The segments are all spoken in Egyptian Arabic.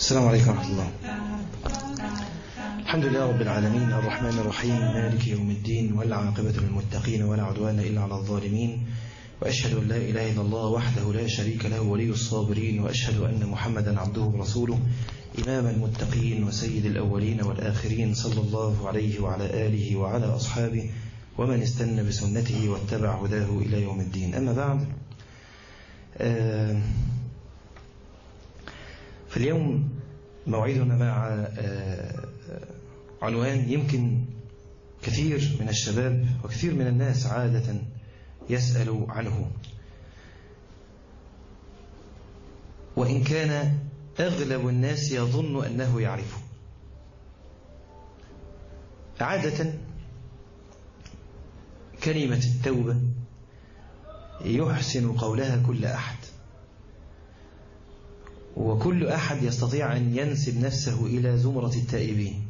السلام عليكم ورحمة الله الحمد لله رب العالمين الرحمن الرحيم مالك يوم الدين والعاقبة للمتقين ولا عدوان إلا على الظالمين وأشهد أن لا إله إلا الله وحده لا شريك له ولي الصابرين وأشهد أن محمدا عبده ورسوله إمام المتقين وسيد الأولين والآخرين صلى الله عليه وعلى آله وعلى أصحابه ومن استنى بسنته واتبع هداه إلى يوم الدين أما بعد فاليوم موعدنا مع عنوان يمكن كثير من الشباب وكثير من الناس عادة يسأل عنه وإن كان أغلب الناس يظن أنه يعرفه عادة كلمة التوبة يحسن قولها كل أحد وكل أحد يستطيع أن ينسب نفسه إلى زمرة التائبين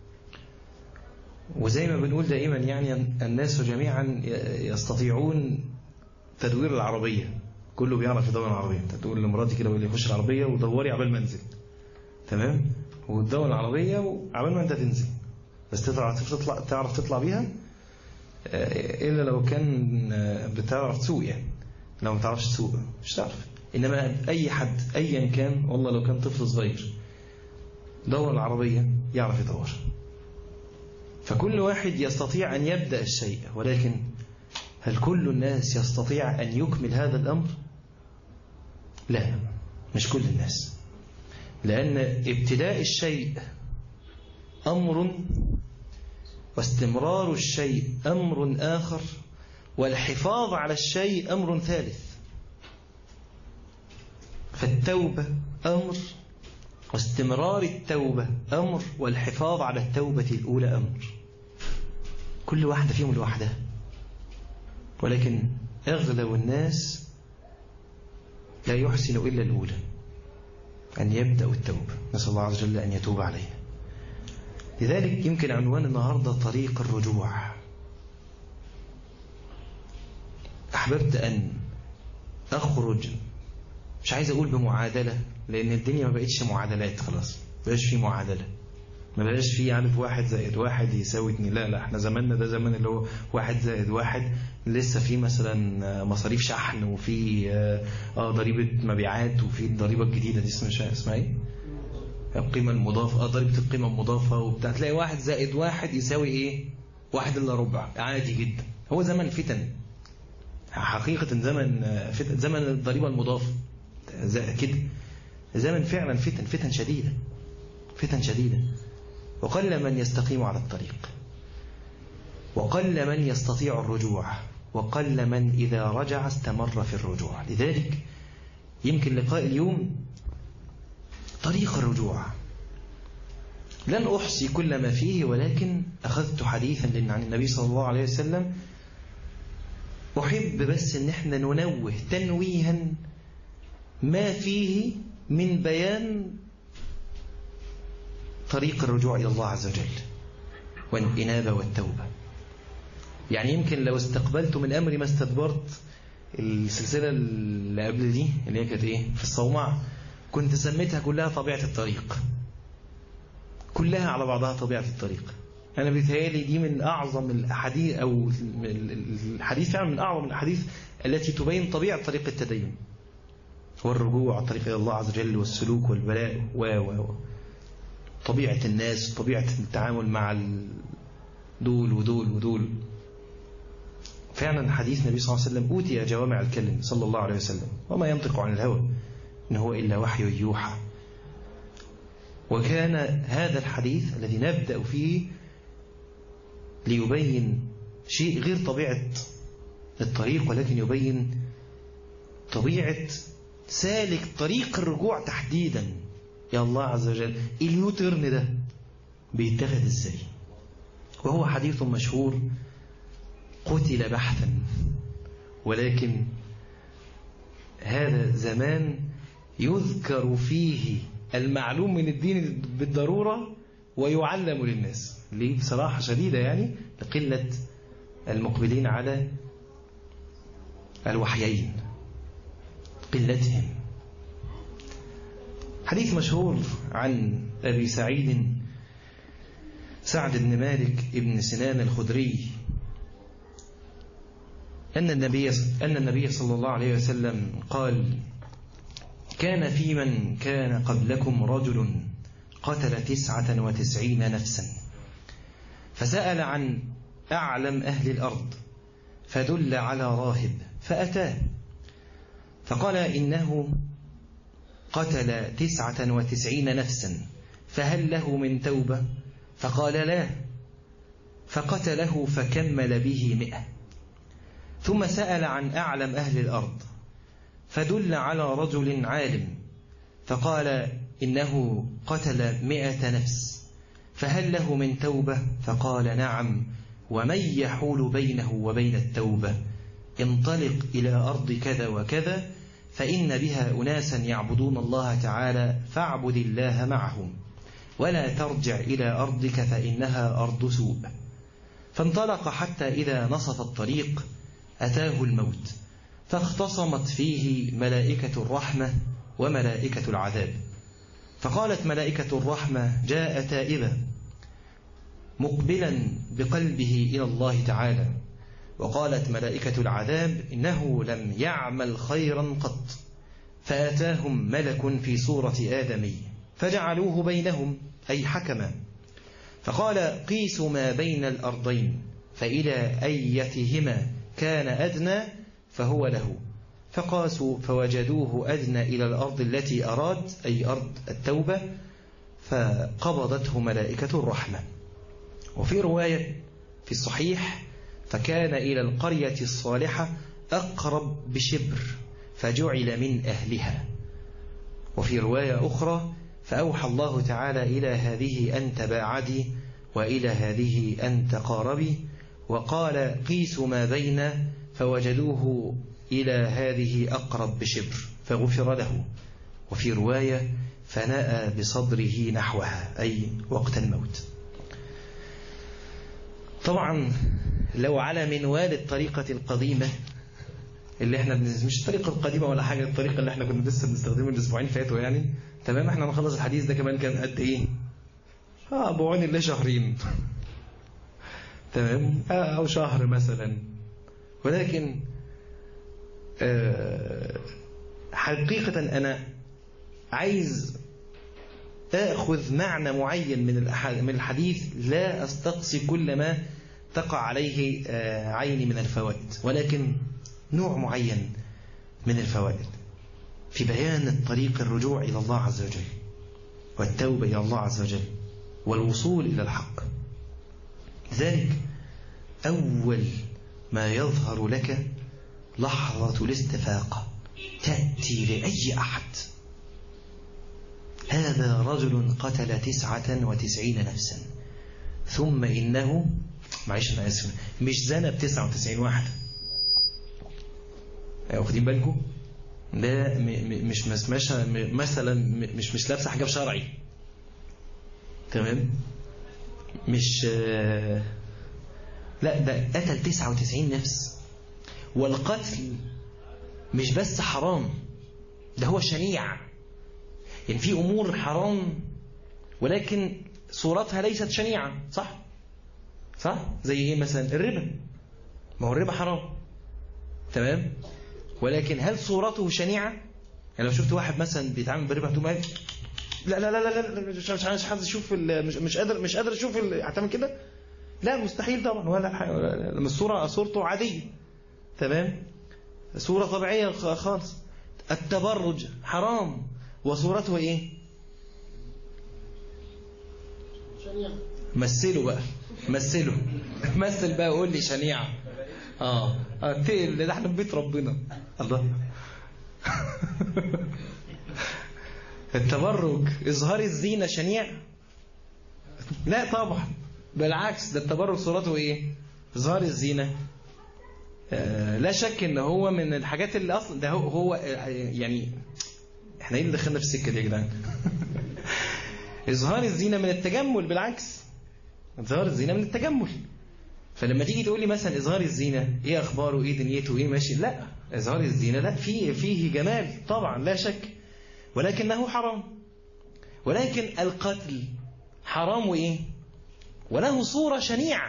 وزي ما بنقول دائما يعني الناس جميعا يستطيعون تدوير العربية كله بيعرف يدور العربية انت تقول لمراتي كده واللي يخش العربية ودوري عبال ما انزل تمام وتدور العربية وعبال ما انت تنزل بس تعرف تطلع تعرف تطلع بيها إلا لو كان بتعرف تسوق يعني لو ما تعرفش تسوق مش تعرف إنما أي حد أيا كان والله لو كان طفل صغير دور العربية يعرف يدور فكل واحد يستطيع أن يبدأ الشيء ولكن هل كل الناس يستطيع أن يكمل هذا الأمر؟ لا مش كل الناس لأن ابتداء الشيء أمر واستمرار الشيء أمر آخر والحفاظ على الشيء أمر ثالث فالتوبة أمر واستمرار التوبة أمر والحفاظ على التوبة الأولى أمر كل واحدة فيهم لوحدها ولكن أغلب الناس لا يحسن إلا الأولى أن يبدأ التوبة نسأل الله عز وجل أن يتوب عليه لذلك يمكن عنوان النهاردة طريق الرجوع أحببت أن أخرج مش عايز أقول بمعادلة لأن الدنيا ما بقتش معادلات خلاص ما بقاش في معادلة ما بقاش في عارف واحد زائد واحد يساوي اتنين لا لا احنا زماننا ده زمان اللي هو واحد زائد واحد لسه في مثلا مصاريف شحن وفي اه ضريبة مبيعات وفي الضريبة الجديدة دي اسمها اسمها ايه؟ القيمة المضافة اه ضريبة القيمة المضافة وبتاع تلاقي واحد زائد واحد يساوي ايه؟ واحد الا ربع عادي جدا هو زمن فتن حقيقة زمن فتن زمن الضريبة المضافة كده زمن فعلا فتن فتن شديدة فتن شديدة وقل من يستقيم على الطريق وقل من يستطيع الرجوع وقل من إذا رجع استمر في الرجوع لذلك يمكن لقاء اليوم طريق الرجوع لن أحصي كل ما فيه ولكن أخذت حديثا عن النبي صلى الله عليه وسلم أحب بس أن احنا ننوه تنويها ما فيه من بيان طريق الرجوع إلى الله عز وجل والإنابة والتوبة يعني يمكن لو استقبلت من أمري ما استدبرت السلسلة اللي قبل دي اللي هي كانت إيه في الصومعة كنت سميتها كلها طبيعة الطريق كلها على بعضها طبيعة الطريق أنا بيتهيألي دي من أعظم الأحاديث أو الحديث فعلا من أعظم الأحاديث التي تبين طبيعة طريق التدين والرجوع عن طريق إلى الله عز وجل والسلوك والبلاء و و طبيعة الناس طبيعة التعامل مع دول ودول ودول فعلا حديث النبي صلى الله عليه وسلم أوتي جوامع الكلم صلى الله عليه وسلم وما ينطق عن الهوى إن هو إلا وحي يوحى وكان هذا الحديث الذي نبدأ فيه ليبين شيء غير طبيعة الطريق ولكن يبين طبيعة سالك طريق الرجوع تحديدا يا الله عز وجل اليوترن ده بيتخذ ازاي وهو حديث مشهور قتل بحثا ولكن هذا زمان يذكر فيه المعلوم من الدين بالضرورة ويعلم للناس ليه بصراحة شديدة يعني لقلة المقبلين على الوحيين قلتهم حديث مشهور عن أبي سعيد سعد بن مالك بن سنان الخدري أن النبي أن النبي صلى الله عليه وسلم قال كان في من كان قبلكم رجل قتل تسعة وتسعين نفسا فسأل عن أعلم أهل الأرض فدل على راهب فأتاه فقال إنه قتل تسعة وتسعين نفسا فهل له من توبة فقال لا فقتله فكمل به مئة ثم سأل عن أعلم أهل الأرض فدل على رجل عالم فقال إنه قتل مئة نفس فهل له من توبة فقال نعم ومن يحول بينه وبين التوبة انطلق إلى أرض كذا وكذا فإن بها أناسا يعبدون الله تعالى فاعبد الله معهم ولا ترجع إلى أرضك فإنها أرض سوء فانطلق حتى إذا نصف الطريق أتاه الموت فاختصمت فيه ملائكة الرحمة وملائكة العذاب فقالت ملائكة الرحمة جاء تائبا مقبلا بقلبه إلى الله تعالى وقالت ملائكة العذاب إنه لم يعمل خيرا قط فأتاهم ملك في صورة آدمي فجعلوه بينهم أي حكما فقال قيسوا ما بين الأرضين فإلى أيتهما كان أدنى فهو له فقاسوا فوجدوه أدنى إلى الأرض التي أراد أي أرض التوبة فقبضته ملائكة الرحمة وفي رواية في الصحيح فكان إلى القرية الصالحة أقرب بشبر فجعل من أهلها وفي رواية أخرى فأوحى الله تعالى إلى هذه أن تباعدي وإلى هذه أن تقاربي وقال قيسوا ما بين فوجدوه إلى هذه أقرب بشبر فغفر له وفي رواية فنأى بصدره نحوها أي وقت الموت طبعا لو على منوال الطريقة القديمة اللي احنا مش الطريقة القديمة ولا حاجة الطريقة اللي احنا كنا لسه بنستخدمها الأسبوعين فاتوا يعني تمام احنا نخلص الحديث ده كمان كان قد ايه؟ اه بعون الله شهرين تمام آه أو شهر مثلا ولكن آه حقيقة أنا عايز آخذ معنى معين من من الحديث لا أستقصي كل ما تقع عليه عيني من الفوائد ولكن نوع معين من الفوائد في بيان الطريق الرجوع إلى الله عز وجل والتوبة إلى الله عز وجل والوصول إلى الحق ذلك أول ما يظهر لك لحظة الاستفاقة تأتي لأي أحد هذا رجل قتل تسعة وتسعين نفسا ثم إنه معيش أنا آسف مش زنى بتسعة وتسعين واحدة واخدين بالكم ده مش مسمشة مثلا مش مش لابسه حجاب شرعي تمام مش لا ده قتل 99 نفس والقتل مش بس حرام ده هو شنيع يعني في أمور حرام ولكن صورتها ليست شنيعة صح صح زي ايه مثلا الربا ما هو الربا حرام تمام ولكن هل صورته شنيعة يعني لو شفت واحد مثلا بيتعامل بالربا هتقوم لا لا لا لا لا مش مش عايز حد يشوف مش مش قادر مش قادر اشوف هتعمل كده لا مستحيل طبعا ولا لما الصورة صورته عادية تمام صورة طبيعية خالص التبرج حرام وصورته ايه شنيعة مثله بقى مثله مثل بقى قول لي شنيعة اه اتقل ده احنا في بيت ربنا الله التبرج اظهار الزينة شنيع لا طبعا بالعكس ده التبرج صورته ايه اظهار الزينة آه لا شك ان هو من الحاجات اللي اصلا ده هو, هو آه، يعني احنا ايه اللي دخلنا في السكه دي يا جدعان اظهار الزينه من التجمل بالعكس اظهار الزينه من التجمل فلما تيجي تقول لي مثلا اظهار الزينه ايه اخباره ايه دنيته ايه ماشي لا اظهار الزينه لا فيه فيه جمال طبعا لا شك ولكنه حرام ولكن القتل حرام وإيه وله صورة شنيعة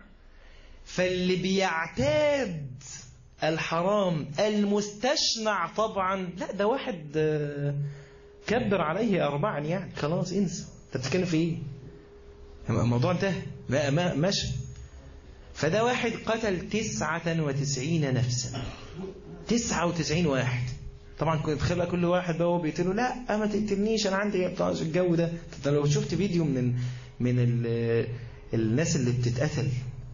فاللي بيعتاد الحرام المستشنع طبعا لا ده واحد كبر عليه أربعا يعني خلاص انسى انت بتتكلم في ايه الموضوع انتهى ما ما ماشي فده واحد قتل تسعة وتسعين نفسا تسعة وتسعين واحد طبعا كنت تخيل كل واحد بقى هو بيقتله لا ما تقتلنيش انا عندي بتاع الجو ده انت لو شفت فيديو من من الناس اللي بتتقتل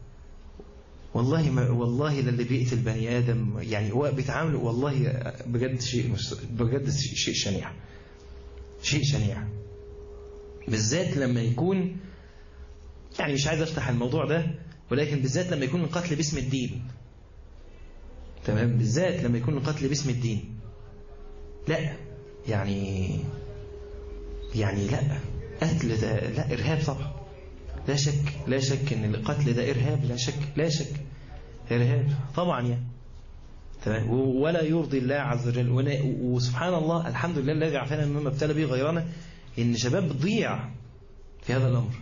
والله ما والله اللي بيقتل بني ادم يعني هو بيتعامل والله بجد شيء بجد شيء شنيع شيء شنيع بالذات لما يكون يعني مش عايز افتح الموضوع ده ولكن بالذات لما يكون القتل باسم الدين تمام بالذات لما يكون القتل باسم الدين لا يعني يعني لا قتل ده لا إرهاب طبعا لا شك لا شك ان القتل ده إرهاب لا شك لا شك إرهاب طبعا يعني تمام ولا يرضي الله عز وجل وسبحان الله الحمد لله الذي عافانا مما ابتلى به غيرنا ان شباب بتضيع في هذا الامر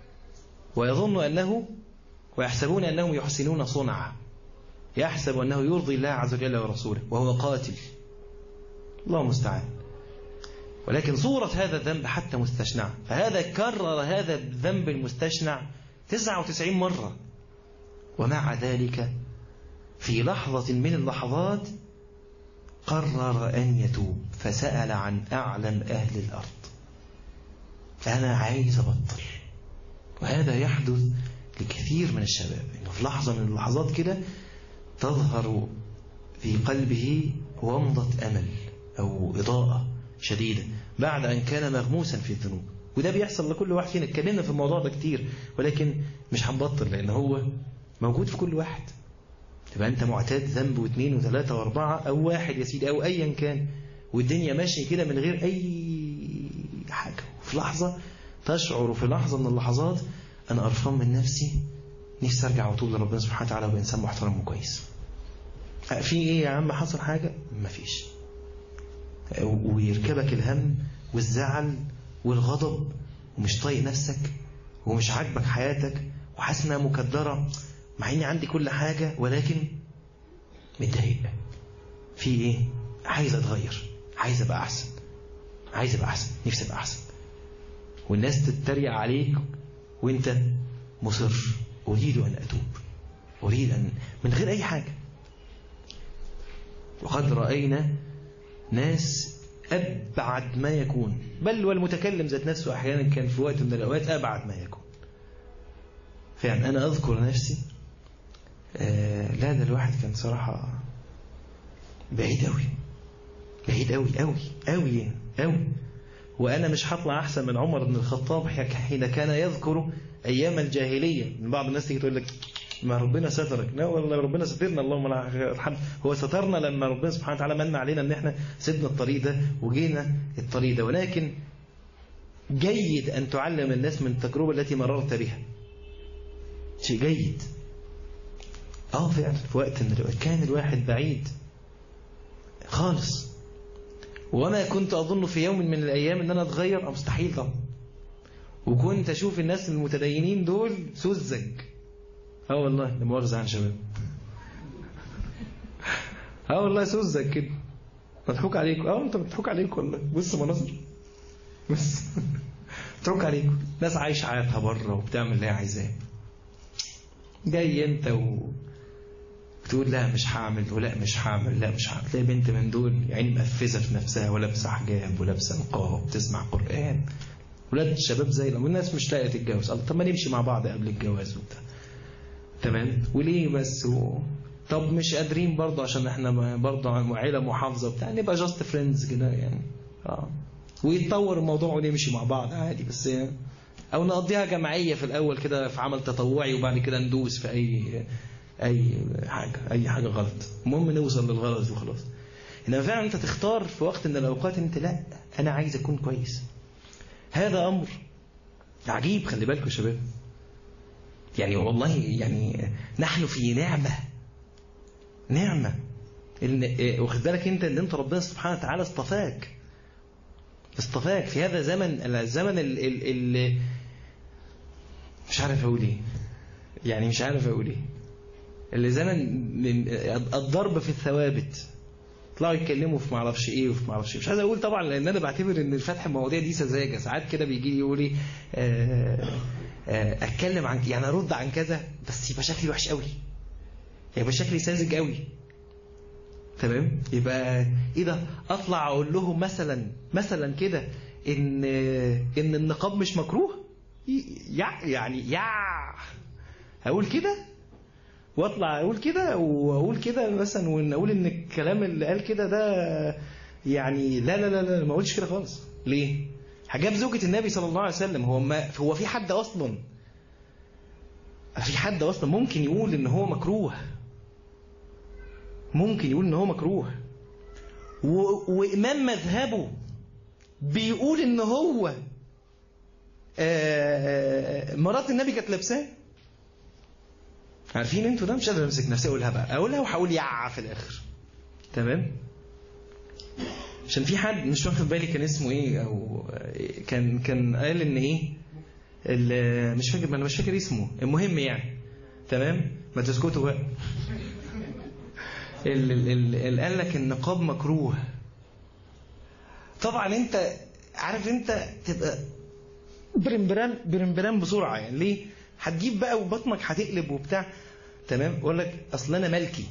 ويظن انه ويحسبون انهم يحسنون صنعا يحسب انه يرضي الله عز وجل ورسوله وهو قاتل الله المستعان ولكن صورة هذا الذنب حتى مستشنع فهذا كرر هذا الذنب المستشنع 99 مرة ومع ذلك في لحظة من اللحظات قرر أن يتوب فسأل عن أعلم أهل الأرض أنا عايز أبطل وهذا يحدث لكثير من الشباب إنه في لحظة من اللحظات كده تظهر في قلبه ومضة أمل أو إضاءة شديدة بعد أن كان مغموسا في الذنوب وده بيحصل لكل واحد فينا اتكلمنا في الموضوع ده كتير ولكن مش هنبطل لأن هو موجود في كل واحد تبقى أنت معتاد ذنب واثنين وثلاثة وأربعة أو واحد يا سيدي أو أيا كان والدنيا ماشية كده من غير أي حاجة وفي لحظة تشعر في لحظة من اللحظات أنا قرفان من نفسي نفسي أرجع وأتوب لربنا سبحانه وتعالى وإنسان محترم وكويس في إيه يا عم حصل حاجة مفيش ويركبك الهم والزعل والغضب ومش طايق نفسك ومش عاجبك حياتك وحاسس انها مكدره مع اني عندي كل حاجه ولكن متضايق في ايه عايز اتغير عايز ابقى احسن عايز ابقى احسن نفسي ابقى احسن والناس تتريق عليك وانت مصر اريد ان اتوب اريد ان من غير اي حاجه وقد راينا ناس أبعد ما يكون بل والمتكلم ذات نفسه أحيانا كان في وقت من الأوقات أبعد ما يكون فعلا أنا أذكر نفسي آه لا ده الواحد كان صراحة بعيد أوي بعيد أوي أوي أوي أوي وأنا مش هطلع أحسن من عمر بن الخطاب حين كان يذكر أيام الجاهلية من بعض الناس تيجي تقول لك ما ربنا سترك لا والله ربنا سترنا اللهم الحمد هو سترنا لما ربنا سبحانه وتعالى من علينا ان احنا سيبنا الطريق ده وجينا الطريق ده ولكن جيد ان تعلم الناس من التجربه التي مررت بها شيء جيد اه فعلا في وقت من الوقت كان الواحد بعيد خالص وما كنت اظن في يوم من الايام ان انا اتغير مستحيل طبعا وكنت اشوف الناس المتدينين دول سذج اه والله لا مؤاخذة عن شباب اه والله سوزك كده مضحوك عليكم اه انت مضحوك عليك والله بص مناظر بس مضحوك عليكم ناس عايشة حياتها بره وبتعمل اللي هي عايزاه جاي انت و تقول لا مش هعمل ولا مش هعمل لا مش هعمل تلاقي بنت من دول يعني مقفزه في نفسها ولابسه حجاب ولابسه نقاب وبتسمع قران ولاد الشباب زي لما الناس مش لاقيه تتجوز طب ما نمشي مع بعض قبل الجواز وبتاع تمام وليه بس و... طب مش قادرين برضه عشان احنا برضه عيله محافظه بتاع نبقى جاست فريندز كده يعني اه ويتطور الموضوع ونمشي مع بعض عادي بس يعني او نقضيها جماعيه في الاول كده في عمل تطوعي وبعد كده ندوس في اي اي حاجه اي حاجه غلط المهم نوصل للغلط وخلاص انما فعلا انت تختار في وقت من الاوقات انت لا انا عايز اكون كويس هذا امر عجيب خلي بالكم يا شباب يعني والله يعني نحن في نعمة نعمة إن واخد بالك انت ان انت ربنا سبحانه وتعالى اصطفاك اصطفاك في هذا زمن الزمن ال ال ال مش عارف اقول ايه يعني مش عارف اقول ايه اللي زمن من الضرب في الثوابت طلعوا يتكلموا في معرفش ايه وفي معرفش ايه مش عايز اقول طبعا لان انا بعتبر ان فتح المواضيع دي سذاجه ساعات كده بيجي لي يقول لي اتكلم عن يعني ارد عن كذا بس يبقى شكلي وحش قوي يبقى شكلي ساذج قوي تمام يبقى ايه ده اطلع اقول لهم مثلا مثلا كده ان ان النقاب مش مكروه يع يعني يع اقول كده واطلع اقول كده واقول كده مثلا وان اقول ان الكلام اللي قال كده ده يعني لا لا لا لا ما اقولش كده خالص ليه حجاب زوجة النبي صلى الله عليه وسلم هو ما هو في حد اصلا في حد اصلا ممكن يقول ان هو مكروه ممكن يقول ان هو مكروه و... وامام مذهبه بيقول ان هو آه... مرات النبي كانت لابساه عارفين انتوا ده مش قادر امسك نفسي اقولها بقى اقولها وهقول يع في الاخر تمام عشان في حد مش واخد بالي كان اسمه ايه او كان كان قال ان ايه مش فاكر انا مش فاكر اسمه المهم يعني تمام ما تسكتوا بقى اللي قال لك النقاب مكروه طبعا انت عارف انت تبقى برمبران برمبران بسرعه يعني ليه هتجيب بقى وبطنك هتقلب وبتاع تمام اقول لك اصل انا ملكي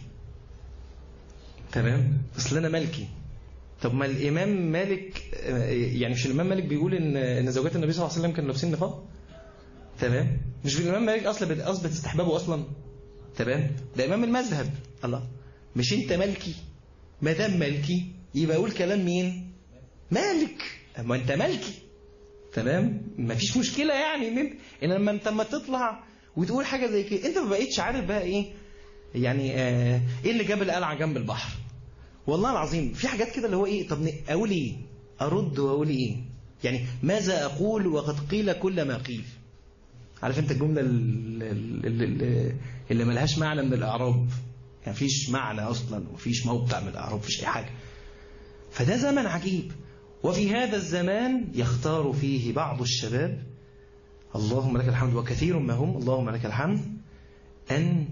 تمام اصل انا ملكي طب ما الامام مالك يعني مش الامام مالك بيقول ان ان زوجات النبي صلى الله عليه وسلم كانوا لابسين نقاب تمام مش الامام مالك اصلا اثبت استحبابه اصلا تمام ده امام المذهب الله مش انت ملكي ما دام ملكي يبقى اقول كلام مين مالك ما انت ملكي تمام ما فيش مشكله يعني ان ان لما انت لما تطلع وتقول حاجه زي كده انت ما بقيتش عارف بقى ايه يعني آه ايه اللي جاب القلعه جنب البحر والله العظيم في حاجات كده اللي هو ايه طب اقول ايه ارد واقول ايه يعني ماذا اقول وقد قيل كل ما قيل عارف انت الجمله اللي, اللي, اللي ملهاش معنى من الاعراب يعني فيش معنى اصلا وفيش موقع من الاعراب مفيش اي حاجه فده زمن عجيب وفي هذا الزمان يختار فيه بعض الشباب اللهم لك الحمد وكثير ما هم اللهم لك الحمد أن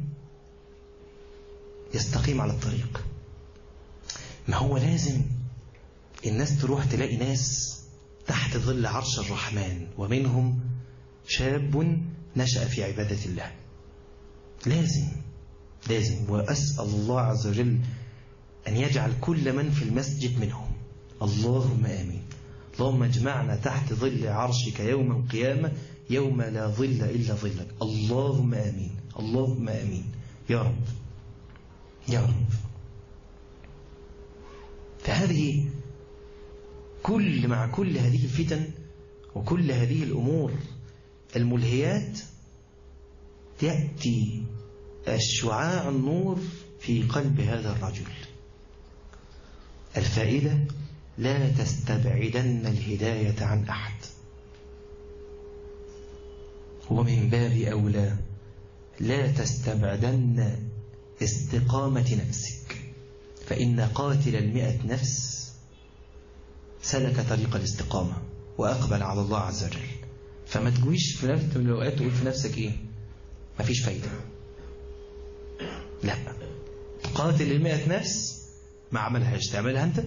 يستقيم على الطريق ما هو لازم الناس تروح تلاقي ناس تحت ظل عرش الرحمن ومنهم شاب نشأ في عبادة الله لازم لازم وأسأل الله عز وجل أن يجعل كل من في المسجد منهم اللهم آمين اللهم اجمعنا تحت ظل عرشك يوم القيامة يوم لا ظل إلا ظلك اللهم آمين اللهم آمين يا رب يا رب فهذه كل مع كل هذه الفتن وكل هذه الأمور الملهيات يأتي الشعاع النور في قلب هذا الرجل الفائدة لا تستبعدن الهداية عن أحد ومن باب أولى لا تستبعدن استقامة نفسك فإن قاتل المئة نفس سلك طريق الاستقامة وأقبل على الله عز وجل فما تجويش في نفس من الأوقات تقول في نفسك إيه مفيش فايدة لا قاتل المئة نفس ما عملهاش تعملها أنت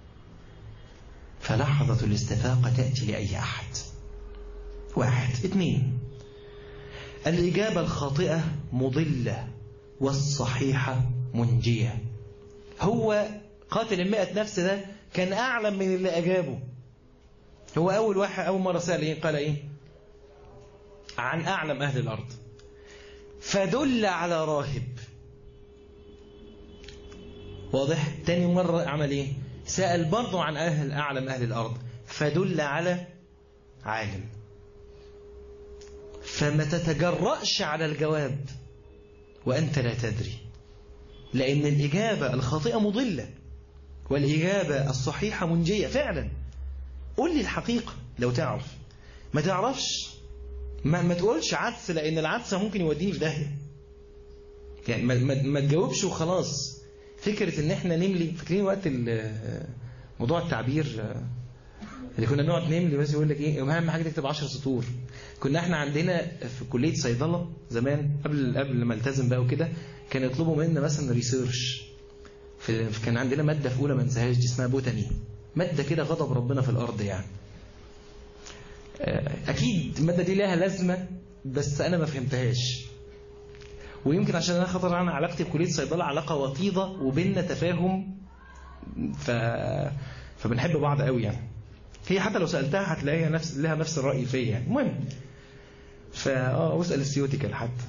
فلحظة الاستفاقة تأتي لأي أحد واحد اثنين الإجابة الخاطئة مضلة والصحيحة منجية هو قاتل المئة نفس ده كان أعلم من اللي أجابه هو أول واحد أول مرة سأل إيه قال إيه عن أعلم أهل الأرض فدل على راهب واضح تاني مرة عمل إيه سأل برضه عن أهل أعلم أهل الأرض فدل على عالم فما تتجرأش على الجواب وأنت لا تدري لأن الإجابة الخاطئة مضلة والإجابة الصحيحة منجية فعلا قل لي الحقيقة لو تعرف ما تعرفش ما, ما تقولش عدس لأن العدس ممكن يوديني في داهية يعني ما, ما, ما تجاوبش وخلاص فكرة ان احنا نملي فاكرين وقت موضوع التعبير اللي كنا نقعد نملي بس يقول لك ايه اهم حاجه تكتب 10 سطور كنا احنا عندنا في كليه صيدله زمان قبل قبل ما التزم بقى وكده كانوا يطلبوا منا مثلا ريسيرش في كان عندنا ماده في اولى ما انساهاش دي اسمها بوتاني ماده كده غضب ربنا في الارض يعني اكيد الماده دي لها لازمه بس انا ما فهمتهاش ويمكن عشان انا خطر انا علاقتي بكليه الصيدله علاقه وطيده وبيننا تفاهم ف... فبنحب بعض قوي يعني هي حتى لو سالتها هتلاقيها نفس لها نفس الراي فيا يعني المهم فا اه واسال السيوتيكال حتى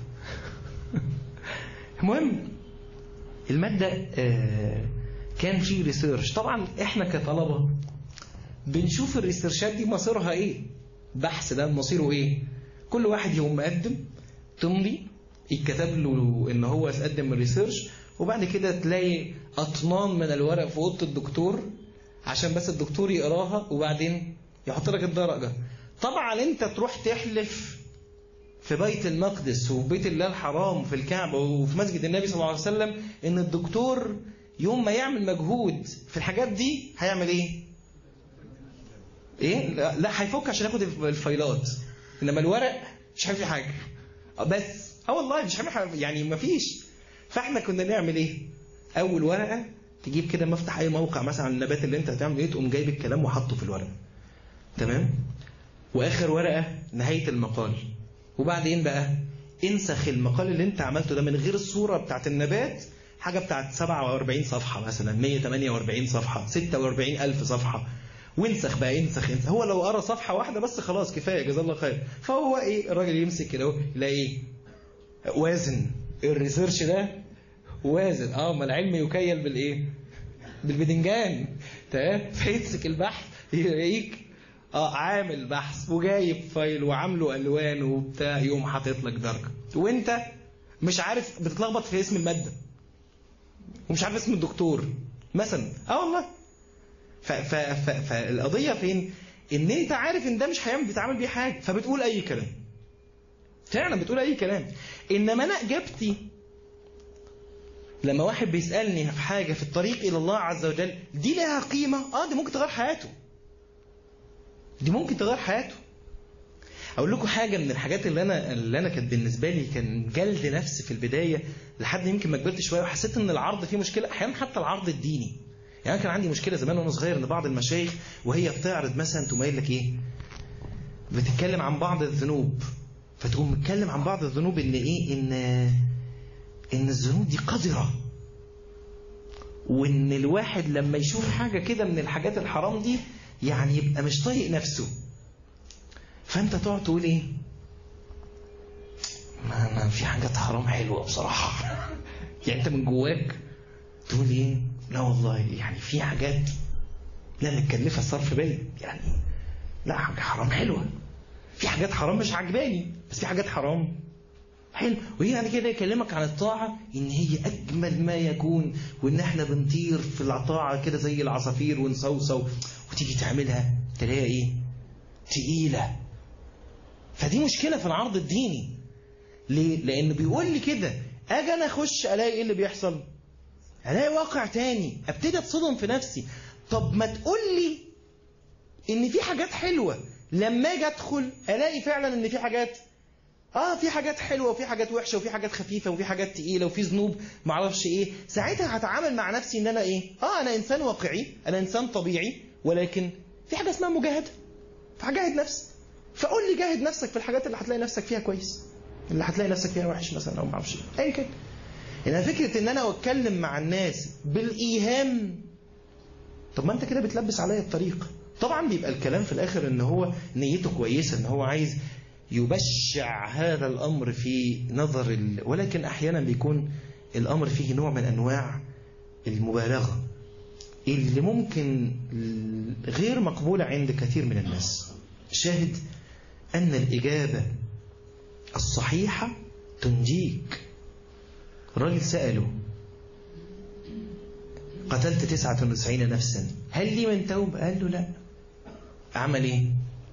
المهم الماده آه كان في ريسيرش طبعا احنا كطلبه بنشوف الريسيرشات دي مصيرها ايه بحث ده مصيره ايه كل واحد يقوم مقدم تمضي يتكتب له ان هو يقدم الريسيرش وبعد كده تلاقي اطنان من الورق في اوضه الدكتور عشان بس الدكتور يقراها وبعدين يحط لك الدرجه طبعا انت تروح تحلف في بيت المقدس وفي بيت الله الحرام في الكعبه وفي مسجد النبي صلى الله عليه وسلم ان الدكتور يوم ما يعمل مجهود في الحاجات دي هيعمل ايه؟ ايه؟ لا, لا هيفك عشان ياخد الفايلات انما الورق مش هيعمل فيه حاجه بس اه والله مش هيعمل يعني ما فيش فاحنا كنا نعمل ايه؟ اول ورقه تجيب كده مفتح اي موقع مثلا عن النبات اللي انت هتعمل ايه تقوم جايب الكلام وحطه في الورقه تمام؟ واخر ورقه نهايه المقال وبعدين بقى انسخ المقال اللي انت عملته ده من غير الصوره بتاعت النبات حاجه بتاعت 47 صفحه مثلا 148 صفحه 46 الف صفحه وانسخ بقى انسخ انسخ هو لو قرا صفحه واحده بس خلاص كفايه جزاه الله خير فهو ايه الراجل يمسك كده اهو يلاقي ايه وازن الريسيرش ده وازن اه ما العلم يكيل بالايه بالبدنجان تمام فيمسك البحث يلاقيك اه عامل بحث وجايب فايل وعامله الوان وبتاع يقوم حاطط لك درجه وانت مش عارف بتتلخبط في اسم الماده ومش عارف اسم الدكتور مثلا اه والله ف ف ف فالقضيه فين ان انت عارف ان ده مش هيعمل بيتعمل بيه حاجه فبتقول اي كلام فعلا بتقول اي كلام انما انا اجابتي لما واحد بيسالني في حاجه في الطريق الى الله عز وجل دي لها قيمه اه دي ممكن تغير حياته دي ممكن تغير حياته اقول لكم حاجه من الحاجات اللي انا اللي انا كانت بالنسبه لي كان جلد نفس في البدايه لحد يمكن ما كبرت شويه وحسيت ان العرض فيه مشكله احيانا حتى العرض الديني يعني كان عندي مشكله زمان وانا صغير ان بعض المشايخ وهي بتعرض مثلا تقوم قايل لك ايه بتتكلم عن بعض الذنوب فتقوم متكلم عن بعض الذنوب ان ايه ان ان الذنوب دي قذره وان الواحد لما يشوف حاجه كده من الحاجات الحرام دي يعني يبقى مش طايق نفسه فانت تقعد تقول ايه ما, ما في حاجات حرام حلوه بصراحه يعني انت من جواك تقول ايه لا والله يعني في حاجات لا متكلفه الصرف بيا يعني لا حاجه حرام حلوه في حاجات حرام مش عجباني بس في حاجات حرام حلو وهي يعني كده يكلمك عن الطاعة إن هي أجمل ما يكون وإن إحنا بنطير في الطاعة كده زي العصافير ونصوصو وتيجي تعملها تلاقيها إيه؟ تقيلة فدي مشكلة في العرض الديني ليه؟ لأنه بيقول لي كده أجي أنا أخش ألاقي إيه اللي بيحصل؟ ألاقي واقع تاني أبتدي أتصدم في نفسي طب ما تقول لي إن في حاجات حلوة لما أجي أدخل ألاقي فعلا إن في حاجات اه في حاجات حلوه وفي حاجات وحشه وفي حاجات خفيفه وفي حاجات تقيله وفي ذنوب معرفش ايه ساعتها هتعامل مع نفسي ان انا ايه اه انا انسان واقعي انا انسان طبيعي ولكن في حاجه اسمها مجاهده فهجاهد نفسي فقول لي جاهد نفسك في الحاجات اللي هتلاقي نفسك فيها كويس اللي هتلاقي نفسك فيها وحش مثلا او معرفش ايه اي كده انها فكره ان انا اتكلم مع الناس بالايهام طب ما انت كده بتلبس عليا الطريق طبعا بيبقى الكلام في الاخر ان هو نيته كويسه ان هو عايز يبشع هذا الأمر في نظر ال... ولكن أحيانا بيكون الأمر فيه نوع من أنواع المبالغة اللي ممكن غير مقبولة عند كثير من الناس شاهد أن الإجابة الصحيحة تنجيك الراجل سأله قتلت تسعة وتسعين نفسا هل لي من توب قال له لا عمل ايه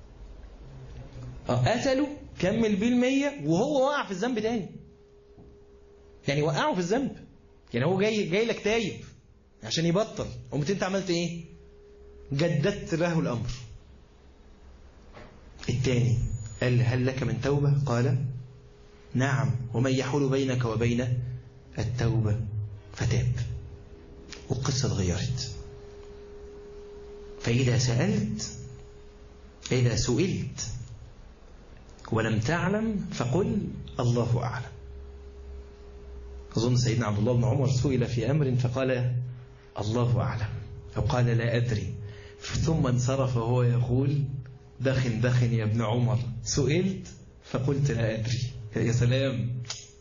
قتله كمل بيه المية وهو وقع في الذنب تاني يعني وقعه في الذنب يعني هو جاي جاي لك تايب عشان يبطل قمت انت عملت ايه جددت له الامر الثاني قال هل لك من توبة قال نعم ومن يحول بينك وبين التوبة فتاب والقصة اتغيرت فإذا سألت إذا سئلت ولم تعلم فقل الله أعلم أظن سيدنا عبد الله بن عمر سئل في أمر فقال الله أعلم أو قال لا أدري ثم انصرف وهو يقول بخ بخ يا ابن عمر سئلت فقلت لا أدري يا سلام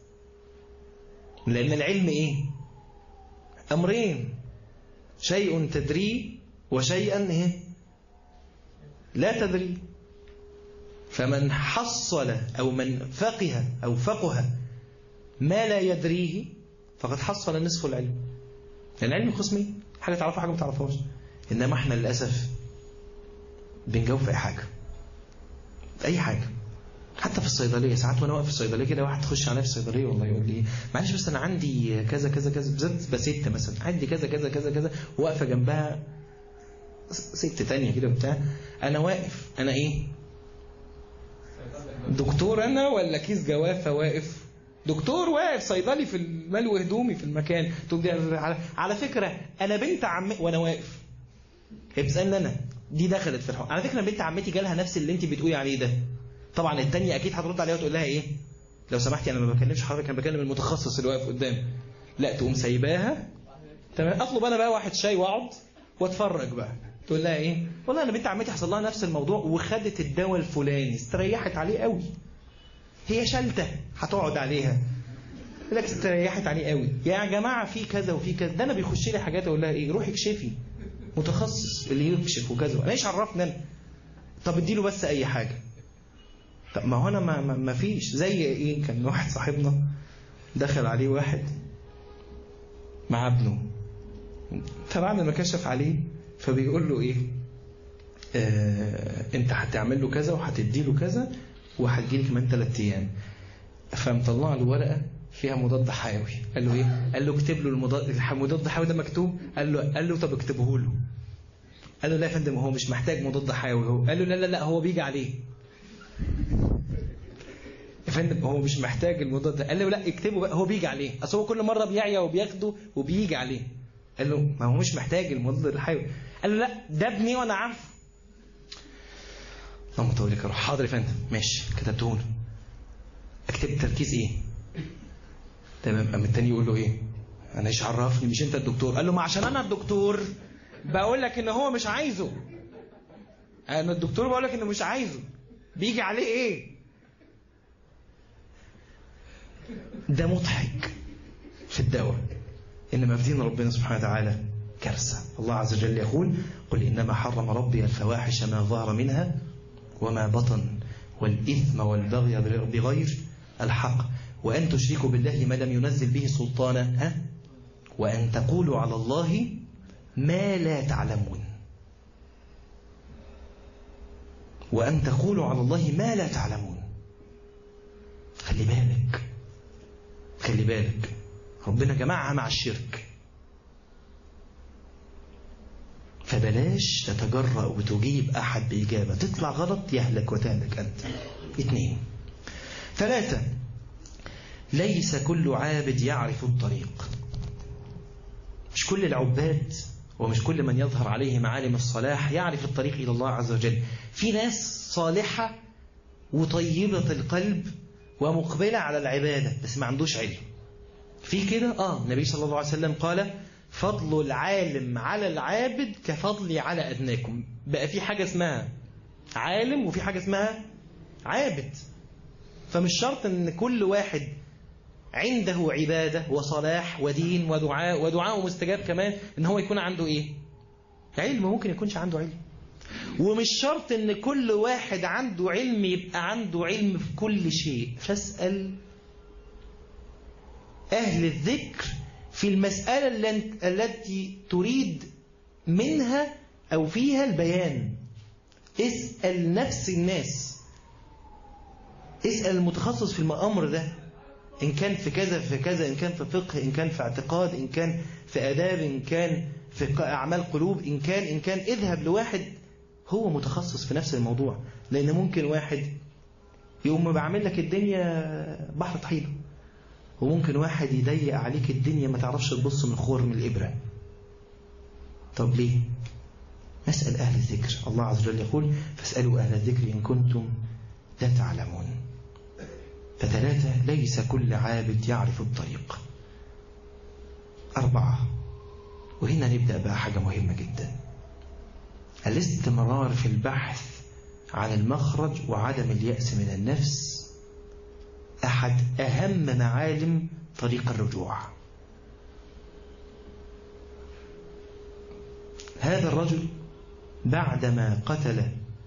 لأن العلم إيه أمرين شيء تدري وشيئا إيه لا تدري فمن حصل أو من فقه أو فقه ما لا يدريه فقد حصل نصف العلم لأن العلم قسمين حاجة تعرفها حاجة ما تعرفهاش إنما احنا للأسف بنجاوب في أي حاجة في أي حاجة حتى في الصيدلية ساعات وانا واقف في الصيدلية كده واحد تخش عليا في الصيدلية والله يقول لي معلش بس انا عندي كذا كذا كذا بالذات بستة مثلا عندي كذا كذا كذا كذا واقفة جنبها ست تانية كده وبتاع انا واقف انا ايه دكتور انا ولا كيس جوافة واقف دكتور واقف صيدلي في الملو هدومي في المكان تقول دي على, على فكرة انا بنت عمي وانا واقف هي بتسالني انا دي دخلت في الحوار على فكرة بنت عمتي جالها نفس اللي انت بتقولي عليه ده طبعا التانية اكيد هترد عليها وتقول لها ايه لو سمحتي انا ما بكلمش حضرتك انا بكلم المتخصص اللي واقف قدامي لا تقوم سايباها تمام اطلب انا بقى واحد شاي واقعد واتفرج بقى تقول لها ايه والله انا بنت عمتي حصل لها نفس الموضوع وخدت الدواء الفلاني استريحت عليه قوي هي شلته هتقعد عليها لك استريحت عليه قوي يا جماعه في كذا وفي كذا ده انا بيخش لي حاجات اقول لها ايه روحي اكشفي متخصص اللي يكشف وكذا انا ايش عرفني انا طب اديله بس اي حاجه طب ما هو انا ما, ما, ما فيش زي ايه كان واحد صاحبنا دخل عليه واحد مع ابنه فبعد ما كشف عليه فبيقول له ايه آه انت هتعمل له كذا وهتدي له كذا وهتجي لي كمان ثلاث ايام فمطلع له ورقه فيها مضاد حيوي قال له ايه قال له اكتب له المضاد المضاد الحيوي ده مكتوب قال له قال له طب اكتبه له قال له لا يا فندم هو مش محتاج مضاد حيوي هو قال له لا لا لا هو بيجي عليه يا فندم هو مش محتاج المضاد ده قال له لا اكتبه بقى هو بيجي عليه اصل هو كل مره بيعيا وبياخده وبيجي عليه قال له ما هو مش محتاج المضاد الحيوي قال له لا ده ابني وانا عارفه اللهم طول لك روح حاضر يا فندم ماشي كتبته له اكتب تركيز ايه تمام اما التاني يقول له ايه انا ايش عرفني مش انت الدكتور قال له ما عشان انا الدكتور بقول لك ان هو مش عايزه انا الدكتور بقول لك انه مش عايزه بيجي عليه ايه ده مضحك في الدواء انما في دين ربنا سبحانه وتعالى كارثه الله عز وجل يقول قل انما حرم ربي الفواحش ما ظهر منها وما بطن والاثم والبغي بغير الحق وان تشركوا بالله ما لم ينزل به سلطانا ها وان تقولوا على الله ما لا تعلمون وأن تقولوا على الله ما لا تعلمون خلي بالك خلي بالك ربنا جمعها مع الشرك فبلاش تتجرأ وتجيب أحد بإجابة تطلع غلط يهلك وتهلك أنت اثنين ثلاثة ليس كل عابد يعرف الطريق مش كل العباد ومش كل من يظهر عليه معالم الصلاح يعرف الطريق إلى الله عز وجل في ناس صالحة وطيبة القلب ومقبلة على العبادة بس ما عندوش علم في كده آه النبي صلى الله عليه وسلم قال فضل العالم على العابد كفضلي على أدناكم بقى في حاجة اسمها عالم وفي حاجة اسمها عابد فمش شرط ان كل واحد عنده عبادة وصلاح ودين ودعاء ودعاء مستجاب كمان ان هو يكون عنده ايه علم ممكن يكونش عنده علم ومش شرط ان كل واحد عنده علم يبقى عنده علم في كل شيء فاسأل اهل الذكر في المسألة التي تريد منها او فيها البيان اسأل نفس الناس اسأل المتخصص في الأمر ده إن كان في كذا في كذا إن كان في فقه إن كان في اعتقاد إن كان في آداب إن كان في أعمال قلوب إن كان إن كان اذهب لواحد هو متخصص في نفس الموضوع لأن ممكن واحد يقوم بعمل لك الدنيا بحر طحينة وممكن واحد يضيق عليك الدنيا ما تعرفش تبص من خور من الإبرة طب ليه نسأل أهل الذكر الله عز وجل يقول فاسألوا أهل الذكر إن كنتم لا تعلمون فثلاثة ليس كل عابد يعرف الطريق أربعة وهنا نبدأ بقى حاجة مهمة جدا الاستمرار في البحث عن المخرج وعدم اليأس من النفس أحد أهم معالم طريق الرجوع هذا الرجل بعدما قتل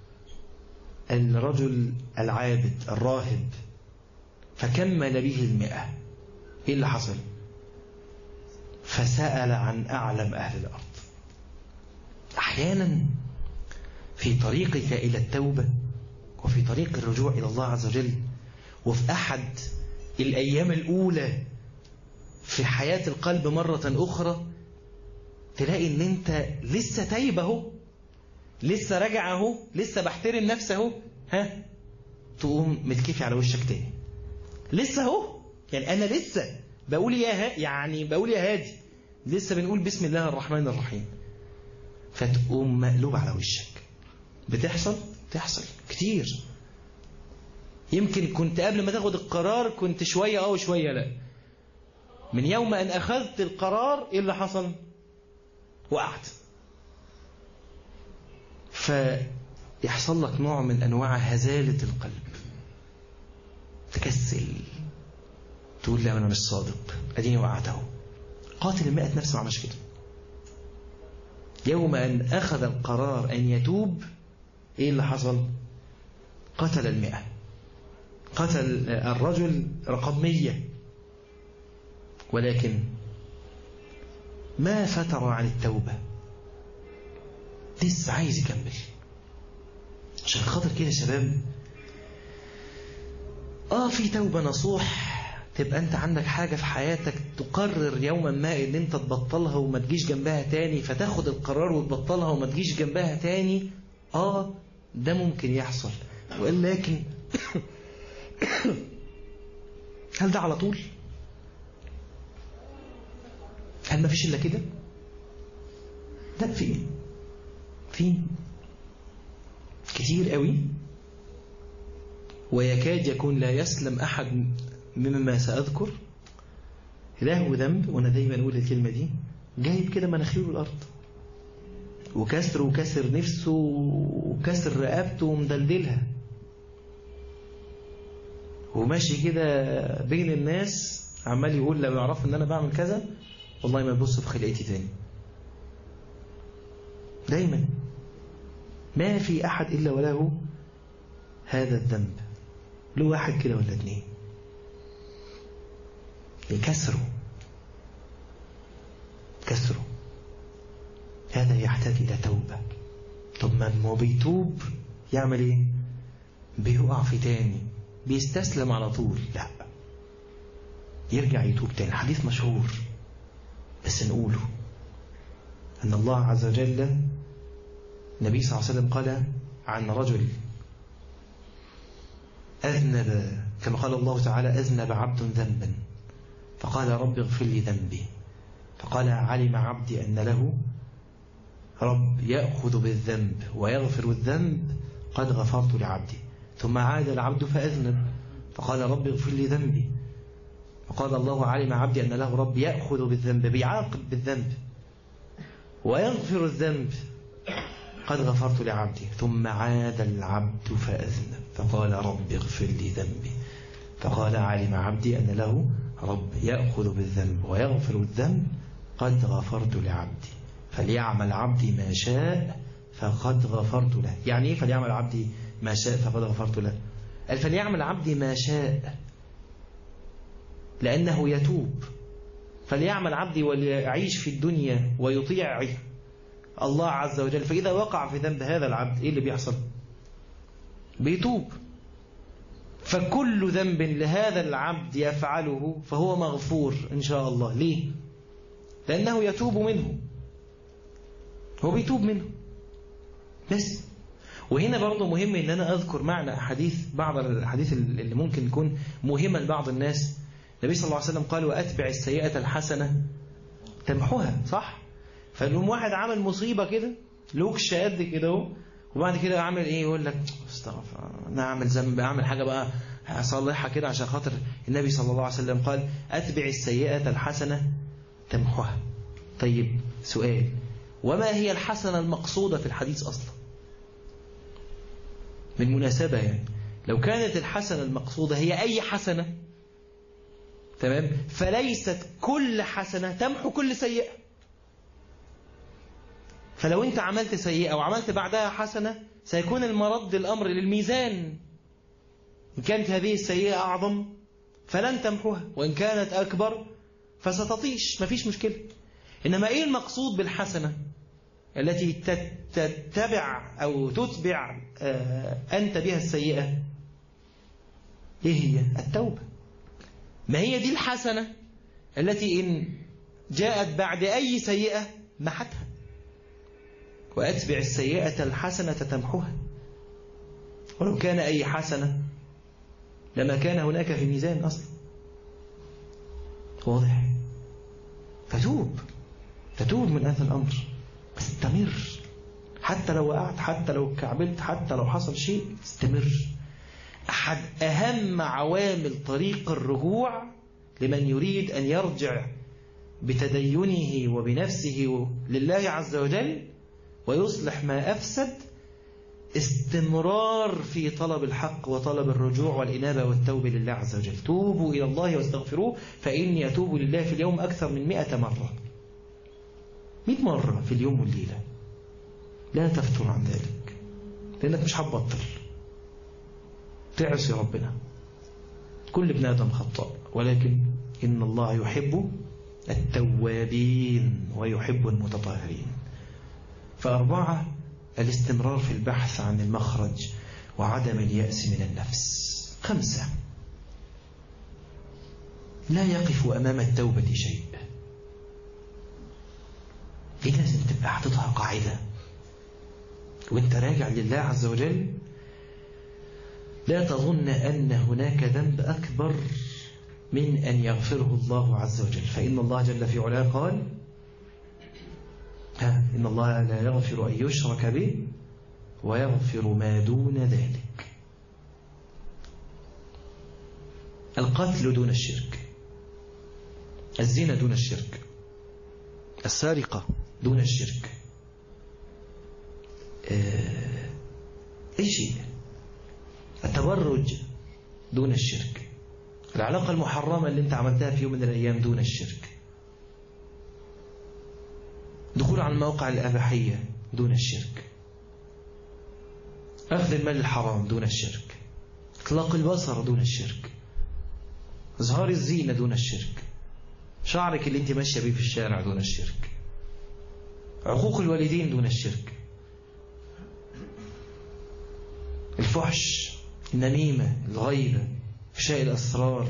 الرجل العابد الراهب فكمل به المئة إيه اللي حصل فسأل عن أعلم أهل الأرض أحيانا في طريقك إلى التوبة وفي طريق الرجوع إلى الله عز وجل وفي أحد الأيام الأولى في حياة القلب مرة أخرى تلاقي ان انت لسه تايب اهو لسه راجع اهو لسه بحترم نفسي اهو ها تقوم متكفي على وشك تاني لسه اهو يعني انا لسه بقول يا ها يعني بقول يا هادي لسه بنقول بسم الله الرحمن الرحيم فتقوم مقلوب على وشك بتحصل تحصل كتير يمكن كنت قبل ما تاخد القرار كنت شوية اه وشوية لا من يوم ان اخذت القرار ايه اللي حصل وقعت فيحصل لك نوع من أنواع هزالة القلب تكسل تقول لا أنا مش صادق أديني وقعت اهو قاتل المئة نفس ما عملش كده يوم أن أخذ القرار أن يتوب إيه اللي حصل قتل المئة قتل الرجل رقم مية ولكن ما فتر عن التوبة لسه عايز يكمل عشان خاطر كده يا شباب اه في توبة نصوح تبقى انت عندك حاجة في حياتك تقرر يوما ما ان انت تبطلها وما تجيش جنبها تاني فتاخد القرار وتبطلها وما تجيش جنبها تاني اه ده ممكن يحصل ولكن هل ده على طول هل ما فيش الا كده لا في في كتير قوي ويكاد يكون لا يسلم أحد مما سأذكر له ذنب وأنا دايما أقول الكلمة دي جايب كده مناخيره الأرض وكسر وكسر نفسه وكسر رقبته ومدلدلها وماشي كده بين الناس عمال يقول لو يعرفوا ان انا بعمل كذا والله ما يبص في خلقتي تاني دايما ما في أحد إلا وله هذا الذنب له واحد كده ولا اتنين يكسره كسره هذا يحتاج إلى توبة طب من هو بيتوب يعمل ايه بيقع في تاني بيستسلم على طول لا يرجع يتوب تاني حديث مشهور بس نقوله أن الله عز وجل النبي صلى الله عليه وسلم قال عن رجل أذنب كما قال الله تعالى أذنب عبد ذنبا فقال رب اغفر لي ذنبي فقال علم عبدي أن له رب يأخذ بالذنب ويغفر الذنب قد غفرت لعبدي ثم عاد العبد فأذنب فقال رب اغفر لي ذنبي فقال الله علم عبدي أن له رب يأخذ بالذنب بيعاقب بالذنب ويغفر الذنب قد غفرت لعبدي ثم عاد العبد فأذنب فقال رب اغفر لي ذنبي فقال علم عبدي أن له رب يأخذ بالذنب ويغفر الذنب قد غفرت لعبدي فليعمل عبدي ما شاء فقد غفرت له يعني ايه فليعمل عبدي ما شاء فقد غفرت له قال فليعمل عبدي ما شاء لأنه يتوب فليعمل عبدي وليعيش في الدنيا ويطيع الله عز وجل فإذا وقع في ذنب هذا العبد إيه اللي بيحصل بيتوب فكل ذنب لهذا العبد يفعله فهو مغفور إن شاء الله ليه لأنه يتوب منه هو بيتوب منه بس وهنا برضه مهم ان انا اذكر معنى احاديث بعض الاحاديث اللي ممكن تكون مهمه لبعض الناس النبي صلى الله عليه وسلم قال واتبع السيئه الحسنه تمحوها صح فاليوم واحد عمل مصيبه كده لوكش قد كده اهو وبعد كده عامل ايه يقول لك استغفر انا اعمل ذنب اعمل حاجه بقى اصلحها كده عشان خاطر النبي صلى الله عليه وسلم قال اتبع السيئه الحسنه تمحوها طيب سؤال وما هي الحسنه المقصوده في الحديث اصلا بالمناسبة يعني لو كانت الحسنة المقصودة هي أي حسنة تمام فليست كل حسنة تمحو كل سيئة فلو أنت عملت سيئة وعملت بعدها حسنة سيكون المرد الأمر للميزان إن كانت هذه السيئة أعظم فلن تمحوها وإن كانت أكبر فستطيش مفيش مشكلة إنما إيه المقصود بالحسنة التي تتبع أو تتبع أنت بها السيئة إيه هي التوبة ما هي دي الحسنة التي إن جاءت بعد أي سيئة محتها وأتبع السيئة الحسنة تمحوها ولو كان أي حسنة لما كان هناك في الميزان أصلا واضح فتوب تتوب من هذا الأمر استمر حتى لو وقعت حتى لو كعبلت حتى لو حصل شيء استمر أحد أهم عوامل طريق الرجوع لمن يريد أن يرجع بتدينه وبنفسه لله عز وجل ويصلح ما أفسد استمرار في طلب الحق وطلب الرجوع والإنابة والتوبة لله عز وجل توبوا إلى الله واستغفروه فإني أتوب لله في اليوم أكثر من مئة مرة مئة مرة في اليوم والليلة لا تفتر عن ذلك لأنك مش هتبطل تعصي ربنا كل ابن آدم خطاء ولكن إن الله يحب التوابين ويحب المتطهرين فأربعة الاستمرار في البحث عن المخرج وعدم اليأس من النفس خمسة لا يقف أمام التوبة شيء دي لازم تبقى حاططها قاعدة وانت راجع لله عز وجل لا تظن أن هناك ذنب أكبر من أن يغفره الله عز وجل فإن الله جل في علاه قال ها إن الله لا يغفر أن يشرك به ويغفر ما دون ذلك القتل دون الشرك الزنا دون الشرك السارقة دون الشرك أي شيء التبرج دون الشرك العلاقة المحرمة اللي انت عملتها في يوم من الأيام دون الشرك دخول على المواقع الأباحية دون الشرك أخذ المال الحرام دون الشرك إطلاق البصر دون الشرك إظهار الزينة دون الشرك شعرك اللي انت ماشية بيه في الشارع دون الشرك عقوق الوالدين دون الشرك الفحش النميمة الغيبة إفشاء الأسرار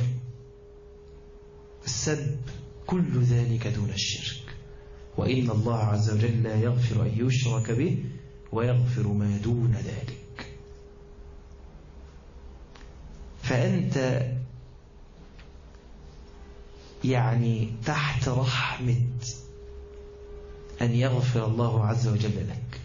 السب كل ذلك دون الشرك وإن الله عز وجل لا يغفر أن يشرك به ويغفر ما دون ذلك فأنت يعني تحت رحمة أن يغفر الله عز وجل لك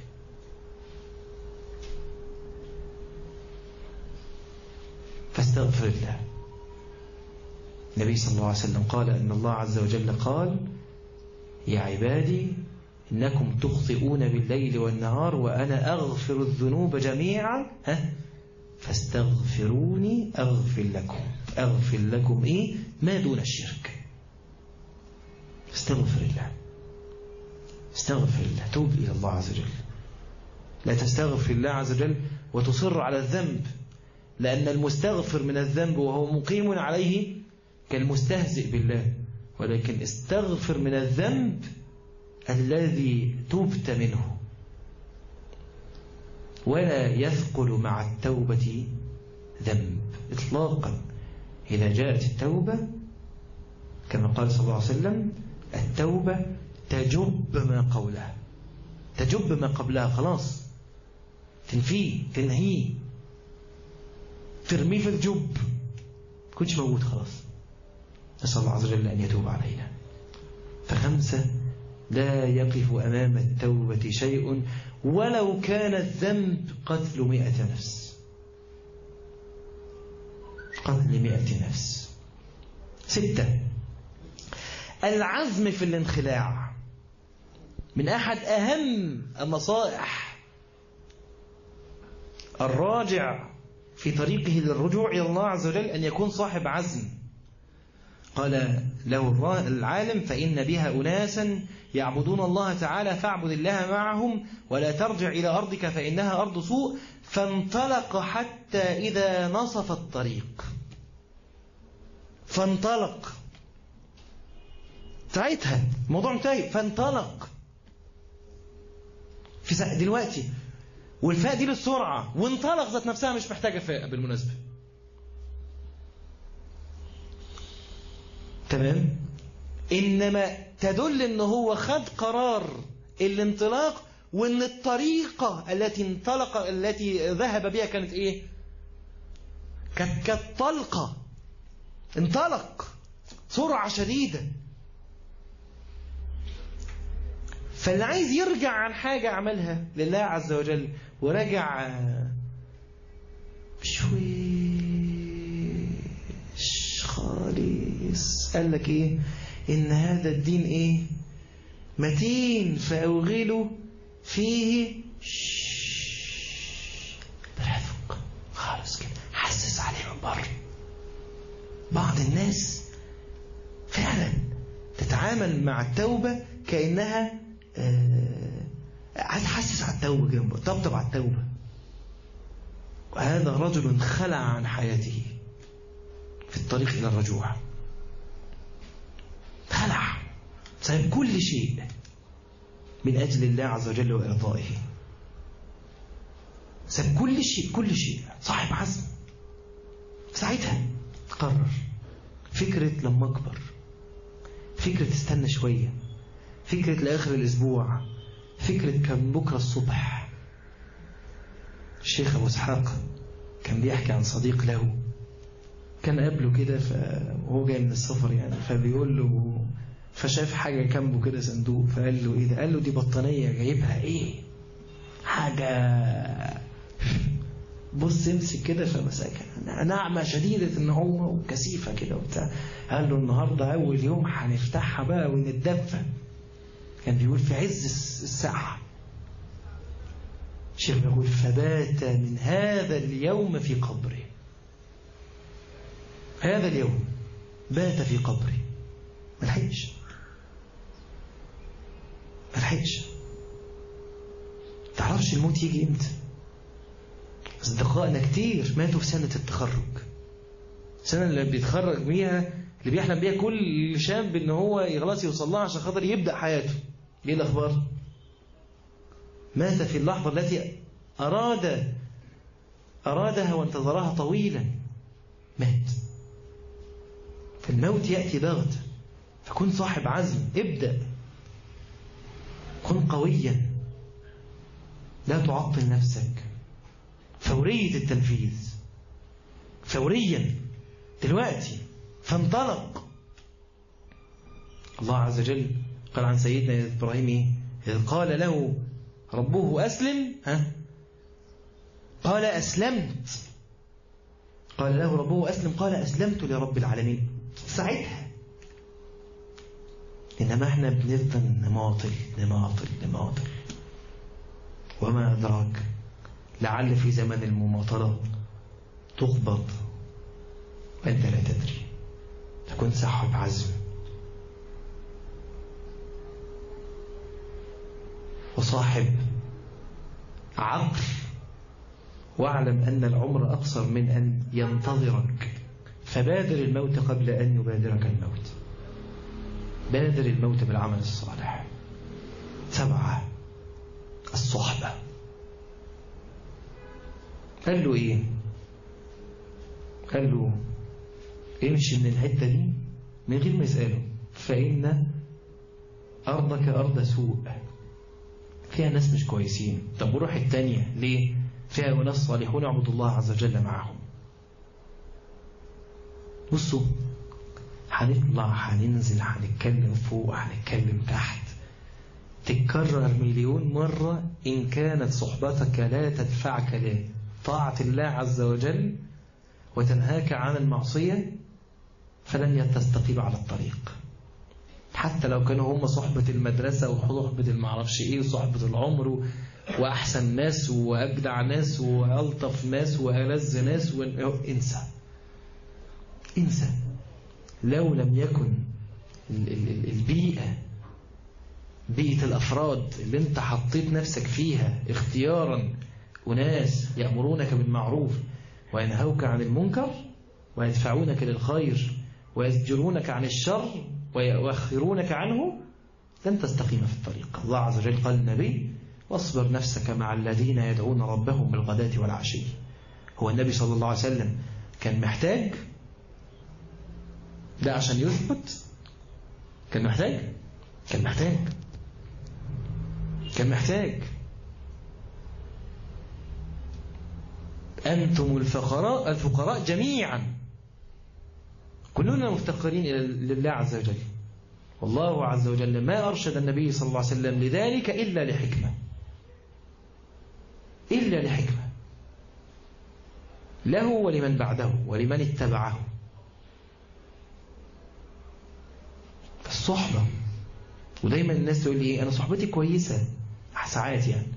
فاستغفر الله النبي صلى الله عليه وسلم قال أن الله عز وجل قال يا عبادي إنكم تخطئون بالليل والنهار وأنا أغفر الذنوب جميعا ها فاستغفروني أغفر لكم أغفر لكم إيه ما دون الشرك استغفر الله استغفر الله توب إلى الله عز وجل لا تستغفر الله عز وجل وتصر على الذنب لأن المستغفر من الذنب وهو مقيم عليه كالمستهزئ بالله ولكن استغفر من الذنب الذي تبت منه ولا يثقل مع التوبة ذنب إطلاقا إذا جاءت التوبة كما قال صلى الله عليه وسلم التوبة تجب ما قولها تجب ما قبلها خلاص تنفيه تنهيه ترميه في الجب كنتش موجود خلاص نسأل الله عز وجل أن يتوب علينا فخمسة لا يقف أمام التوبة شيء ولو كان الذنب قتل مئة نفس قتل مئة نفس ستة العزم في الانخلاع من أحد أهم النصائح الراجع في طريقه للرجوع إلى الله عز وجل أن يكون صاحب عزم قال له العالم فإن بها أناسا يعبدون الله تعالى فاعبد الله معهم ولا ترجع إلى أرضك فإنها أرض سوء فانطلق حتى إذا نصف الطريق فانطلق ساعتها الموضوع انتهي فانطلق في دلوقتي والفاء دي للسرعة وانطلق ذات نفسها مش محتاجة فاء بالمناسبة تمام إنما تدل إن هو خد قرار الانطلاق وإن الطريقة التي انطلق التي ذهب بها كانت إيه كانت كالطلقة انطلق سرعة شديدة فاللي عايز يرجع عن حاجة عملها لله عز وجل ورجع شويش خالص قال لك ايه ان هذا الدين ايه متين فاوغلوا فيه برفق خالص كده حسس عليه من بره بعض الناس فعلا تتعامل مع التوبة كأنها عايز حسس على التوبة جنبه طبطب على التوبة وهذا رجل خلع عن حياته في الطريق إلى الرجوع خلع سايب كل شيء من أجل الله عز وجل وإرضائه ساب كل شيء كل شيء صاحب عزم ساعتها قرر فكرة لما أكبر فكرة استنى شوية فكرة لآخر الأسبوع فكرة كان بكرة الصبح الشيخ أبو إسحاق كان بيحكي عن صديق له كان قابله كده وهو جاي من السفر يعني فبيقول له فشاف حاجة جنبه كده صندوق فقال له إيه ده؟ قال له دي بطانية جايبها إيه؟ حاجة بص امسك كده فمسكها نعمة شديدة ان هو وكثيفة كده وبتاع قال له النهاردة أول يوم هنفتحها بقى ونتدفى كان بيقول في عز الساعة الشيخ بيقول فبات من هذا اليوم في قبره هذا اليوم بات في قبره ما لحقش ما لحقش تعرفش الموت يجي امتى أصدقائنا كتير ماتوا في سنة التخرج السنة اللي بيتخرج بيها اللي بيحلم بيها كل شاب ان هو خلاص يوصل لها عشان خاطر يبدأ حياته ايه الأخبار مات في اللحظة التي أراد أرادها وانتظرها طويلا مات فالموت يأتي بغتة فكن صاحب عزم ابدأ كن قويا لا تعطل نفسك فورية التنفيذ فوريا دلوقتي فانطلق الله عز وجل قال عن سيدنا إبراهيم إذ قال له ربه أسلم ها قال أسلمت قال له ربه أسلم قال أسلمت لرب العالمين ساعتها إنما احنا بنفضل نماطل نماطل نماطل وما أدراك لعل في زمن المماطلة تقبض وأنت لا تدري تكون صاحب عزم وصاحب عقل واعلم أن العمر أقصر من أن ينتظرك فبادر الموت قبل أن يبادرك الموت بادر الموت بالعمل الصالح سبعة الصحبة قال له إيه قال له امشي من الحتة دي من غير ما يسأله فإن أرضك أرض سوء فيها ناس مش كويسين طب وروح التانية ليه فيها أناس صالحون يعبدوا الله عز وجل معهم بصوا هنطلع هننزل هنتكلم فوق هنتكلم تحت تتكرر مليون مرة إن كانت صحبتك لا تدفعك لطاعة الله عز وجل وتنهاك عن المعصية فلن تستقيم على الطريق حتى لو كانوا هم صحبة المدرسة وصحبة المعرفش ايه وصحبة العمر وأحسن ناس وأجدع ناس وألطف ناس وألذ ناس و... انسى انسى لو لم يكن البيئة بيئة الأفراد اللي انت حطيت نفسك فيها اختيارا وناس يأمرونك بالمعروف وينهوك عن المنكر ويدفعونك للخير ويزجرونك عن الشر ويؤخرونك عنه لن تستقيم في الطريق الله عز وجل قال النبي واصبر نفسك مع الذين يدعون ربهم بالغداة والعشي هو النبي صلى الله عليه وسلم كان محتاج ده عشان يثبت كان محتاج كان محتاج كان محتاج أنتم الفقراء الفقراء جميعا كلنا مفتقرين إلى لله عز وجل والله عز وجل ما أرشد النبي صلى الله عليه وسلم لذلك إلا لحكمة إلا لحكمة له ولمن بعده ولمن اتبعه الصحبة ودايما الناس تقول لي أنا صحبتي كويسة ساعات يعني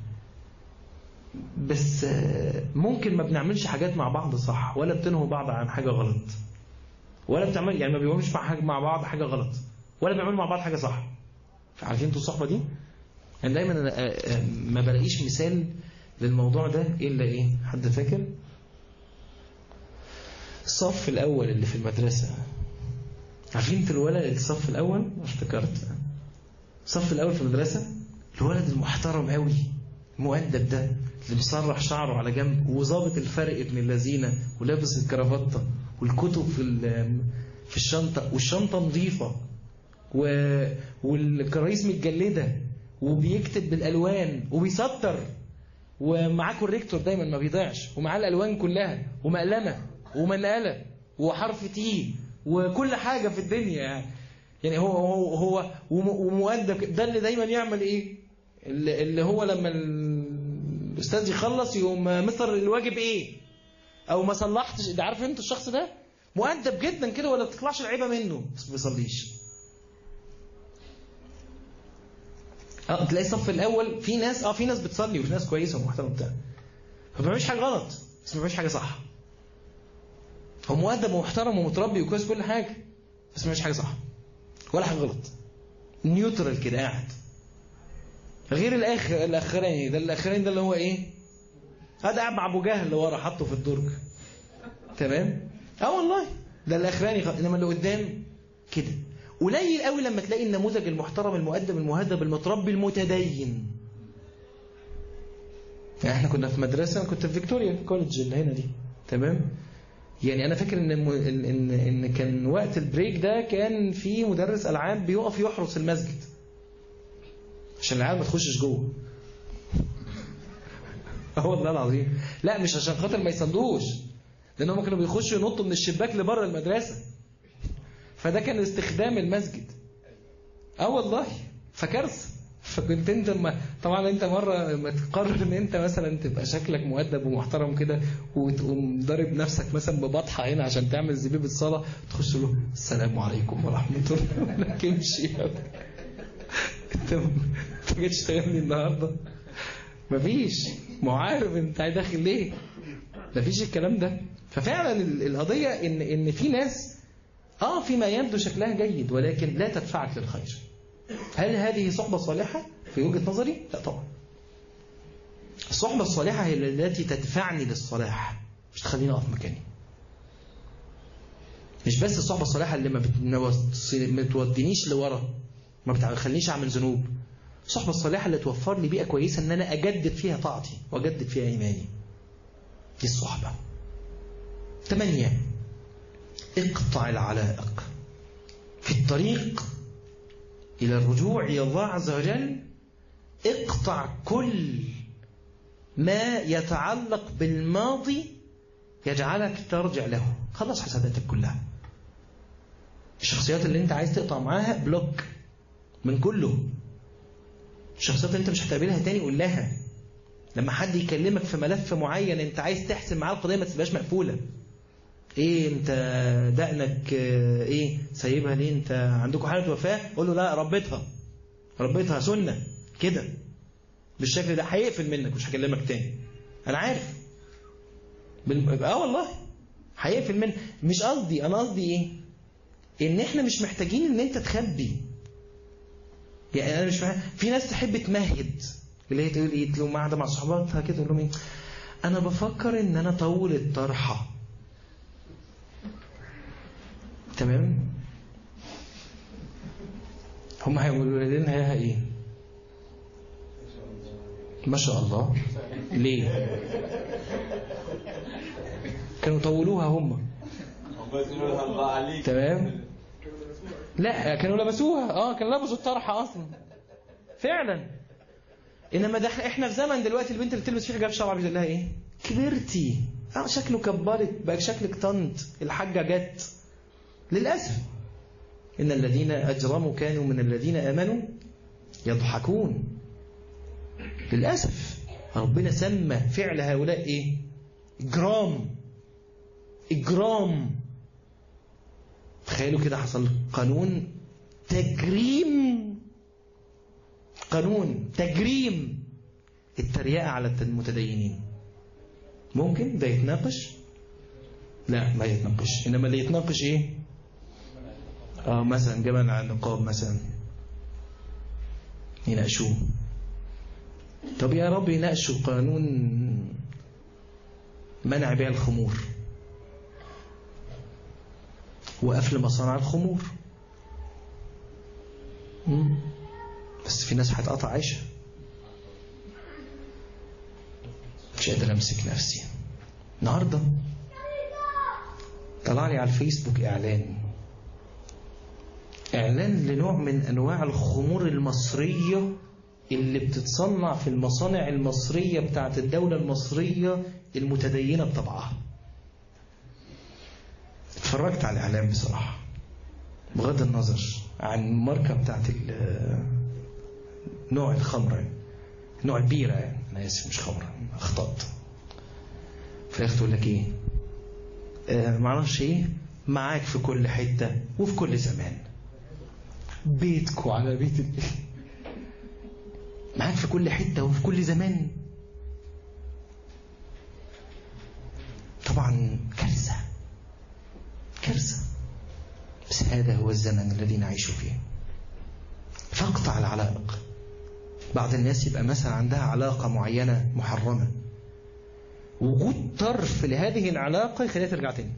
بس ممكن ما بنعملش حاجات مع بعض صح ولا بتنهوا بعض عن حاجة غلط ولا بتعمل يعني ما بيعملوش مع حاجة مع بعض حاجة غلط ولا بيعملوا مع بعض حاجة صح عارفين انتوا الصحبة دي يعني دايما أنا ما بلاقيش مثال للموضوع ده إلا إيه حد فاكر الصف الأول اللي في المدرسة عارفين انت الولد الصف الأول افتكرت الصف الأول في المدرسة الولد المحترم قوي المؤدب ده اللي مسرح شعره على جنب وظابط الفرق ابن اللذينة ولابس الكرافتة والكتب في في الشنطة والشنطة نظيفة و... والكراريس متجلدة وبيكتب بالألوان وبيسطر ومعاه كوريكتور دايما ما بيضيعش ومعاه الألوان كلها ومقلمة ومنقلة وحرف تي وكل حاجة في الدنيا يعني يعني هو هو هو ومؤدب ده اللي دايما يعمل ايه اللي هو لما الاستاذ يخلص يقوم مستر الواجب ايه او ما صلحتش ده عارف انت الشخص ده مؤدب جدا كده ولا بتطلعش العيبه منه بس ما بيصليش اه تلاقي الصف الاول في ناس اه في ناس بتصلي وفي ناس كويسه ومحترمه بتاع ما بيعملش حاجه غلط بس ما بيعملش حاجه صح هو مؤدب ومحترم ومتربي وكويس كل حاجه بس ما بيعملش حاجه صح ولا حاجه غلط نيوترال كده قاعد غير الاخر الاخراني ده الاخراني ده اللي هو ايه هذا قاعد مع ابو جهل اللي ورا حطه في الدرج تمام اه والله ده الاخراني خ... انما اللي قدام كده قليل قوي لما تلاقي النموذج المحترم المؤدب المهذب المتربي المتدين يعني احنا كنا في مدرسه كنت في فيكتوريا كولج اللي هنا دي تمام يعني انا فاكر ان ان ان كان وقت البريك ده كان في مدرس العاب بيقف يحرس المسجد عشان العيال ما تخشش جوه اه والله العظيم لا مش عشان خاطر ما يصلوش لان هم كانوا بيخشوا ينطوا من الشباك لبره المدرسه فده كان استخدام المسجد اه والله فكارثه فكنت انت ما طبعا انت مره ما تقرر ان انت مثلا تبقى شكلك مؤدب ومحترم كده وتقوم ضارب نفسك مثلا ببطحه هنا عشان تعمل زبيب الصلاه تخش له السلام عليكم ورحمه الله لك امشي يا انت ما جيتش تغني النهارده مفيش ما هو عارف انت داخل ليه مفيش الكلام ده ففعلا القضيه ان ان في ناس اه فيما يبدو شكلها جيد ولكن لا تدفعك للخير هل هذه صحبة صالحة في وجهة نظري؟ لا طبعا الصحبة الصالحة هي التي تدفعني للصلاح مش تخليني أقف مكاني مش بس الصحبة الصالحة اللي ما بتودينيش لورا ما بتخلينيش أعمل ذنوب الصحبة الصالحة اللي توفر لي بيئة كويسة إن أنا أجدد فيها طاعتي وأجدد فيها إيماني دي الصحبة ثمانية اقطع العلائق في الطريق إلى الرجوع إلى الله عز وجل اقطع كل ما يتعلق بالماضي يجعلك ترجع له خلص حساباتك كلها الشخصيات اللي انت عايز تقطع معاها بلوك من كله الشخصيات اللي انت مش هتقابلها تاني قول لها لما حد يكلمك في ملف معين انت عايز تحسم معاه القضيه ما تسيبهاش مقفوله ايه انت دقنك اه، ايه سايبها ليه انت عندكم حاله وفاه قول له لا ربيتها ربيتها سنه كده بالشكل ده هيقفل منك مش هكلمك تاني انا عارف بال... اه والله هيقفل منك مش قصدي انا قصدي ايه ان احنا مش محتاجين ان انت تخبي يعني انا مش فاهم في ناس تحب تمهد اللي هي تقول ايه تقول قاعده مع صحباتها كده تقول لهم ايه انا بفكر ان انا اطول الطرحه تمام هم هيقولوا لنا ايه ما شاء الله ليه كانوا طولوها هم تمام لا كانوا لبسوها اه كانوا لبسوا الطرحه اصلا فعلا انما ده احنا احنا في زمن دلوقتي البنت اللي بتلبس فيه حجاب شرعي بيقول لها ايه كبرتي اه شكله كبرت بقى شكلك طنط الحاجه جت للاسف ان الذين اجرموا كانوا من الذين امنوا يضحكون للاسف ربنا سمى فعل هؤلاء ايه اجرام اجرام تخيلوا كده حصل قانون تجريم قانون تجريم التريقة على المتدينين ممكن ده يتناقش لا ما يتناقش انما اللي يتناقش ايه اه مثلا جبل على النقاب مثلا يناقشوه طب يا رب يناقشوا قانون منع بيع الخمور وقفل مصانع الخمور مم. بس في ناس هتقطع عيشها مش قادر امسك نفسي النهارده طلع لي على الفيسبوك اعلان اعلان لنوع من انواع الخمور المصريه اللي بتتصنع في المصانع المصريه بتاعت الدوله المصريه المتدينه بطبعها اتفرجت على الاعلان بصراحه بغض النظر عن الماركه بتاعت نوع الخمره يعني. نوع البيره يعني انا اسف مش خمره اخطات فالاخت تقول لك ايه آه معرفش ايه معاك في كل حته وفي كل زمان بيتكو على بيت ال... معاك في كل حته وفي كل زمان طبعا كارثه كارثه بس هذا هو الزمن الذي نعيش فيه فاقطع العلائق بعض الناس يبقى مثلا عندها علاقة معينة محرمة وجود طرف لهذه العلاقة يخليها ترجع تاني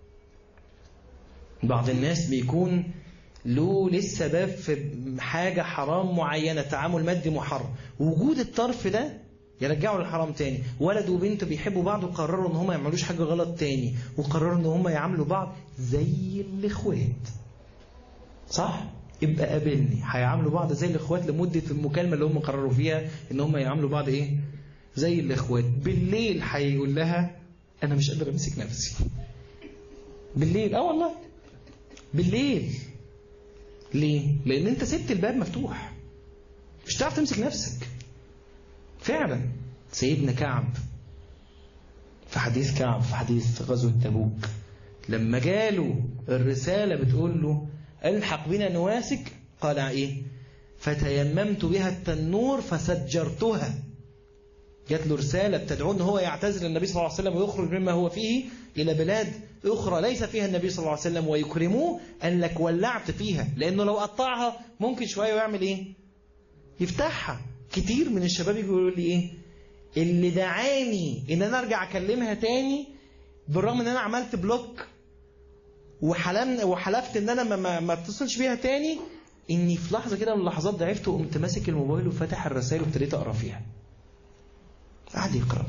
بعض الناس بيكون له لسه باب في حاجة حرام معينة تعامل مادي محرم وجود الطرف ده يرجعوا للحرام تاني ولد وبنت بيحبوا بعض وقرروا ان هم ما يعملوش حاجة غلط تاني وقرروا ان هم يعاملوا بعض زي الاخوات صح؟ يبقى قابلني هيعاملوا بعض زي الاخوات لمدة المكالمة اللي هم قرروا فيها ان هم يعاملوا بعض ايه زي الاخوات بالليل هيقول لها انا مش قادر امسك نفسي بالليل اه والله بالليل ليه لان انت سبت الباب مفتوح مش هتعرف تمسك نفسك فعلا سيدنا كعب في حديث كعب في حديث غزوة تبوك لما جاله الرسالة بتقول له الحق بنا نواسك قال ايه فتيممت بها التنور فسجرتها جات له رسالة بتدعو ان هو يعتزل النبي صلى الله عليه وسلم ويخرج مما هو فيه إلى بلاد أخرى ليس فيها النبي صلى الله عليه وسلم ويكرموه قال لك ولعت فيها لأنه لو قطعها ممكن شوية ويعمل إيه يفتحها كتير من الشباب يقولوا لي إيه اللي دعاني إن أنا أرجع أكلمها تاني بالرغم إن أنا عملت بلوك وحلم وحلفت ان انا ما, ما, ما اتصلش بيها تاني اني في لحظه كده من اللحظات ضعفت وقمت ماسك الموبايل وفاتح الرسائل وابتديت اقرا فيها قعد يقرا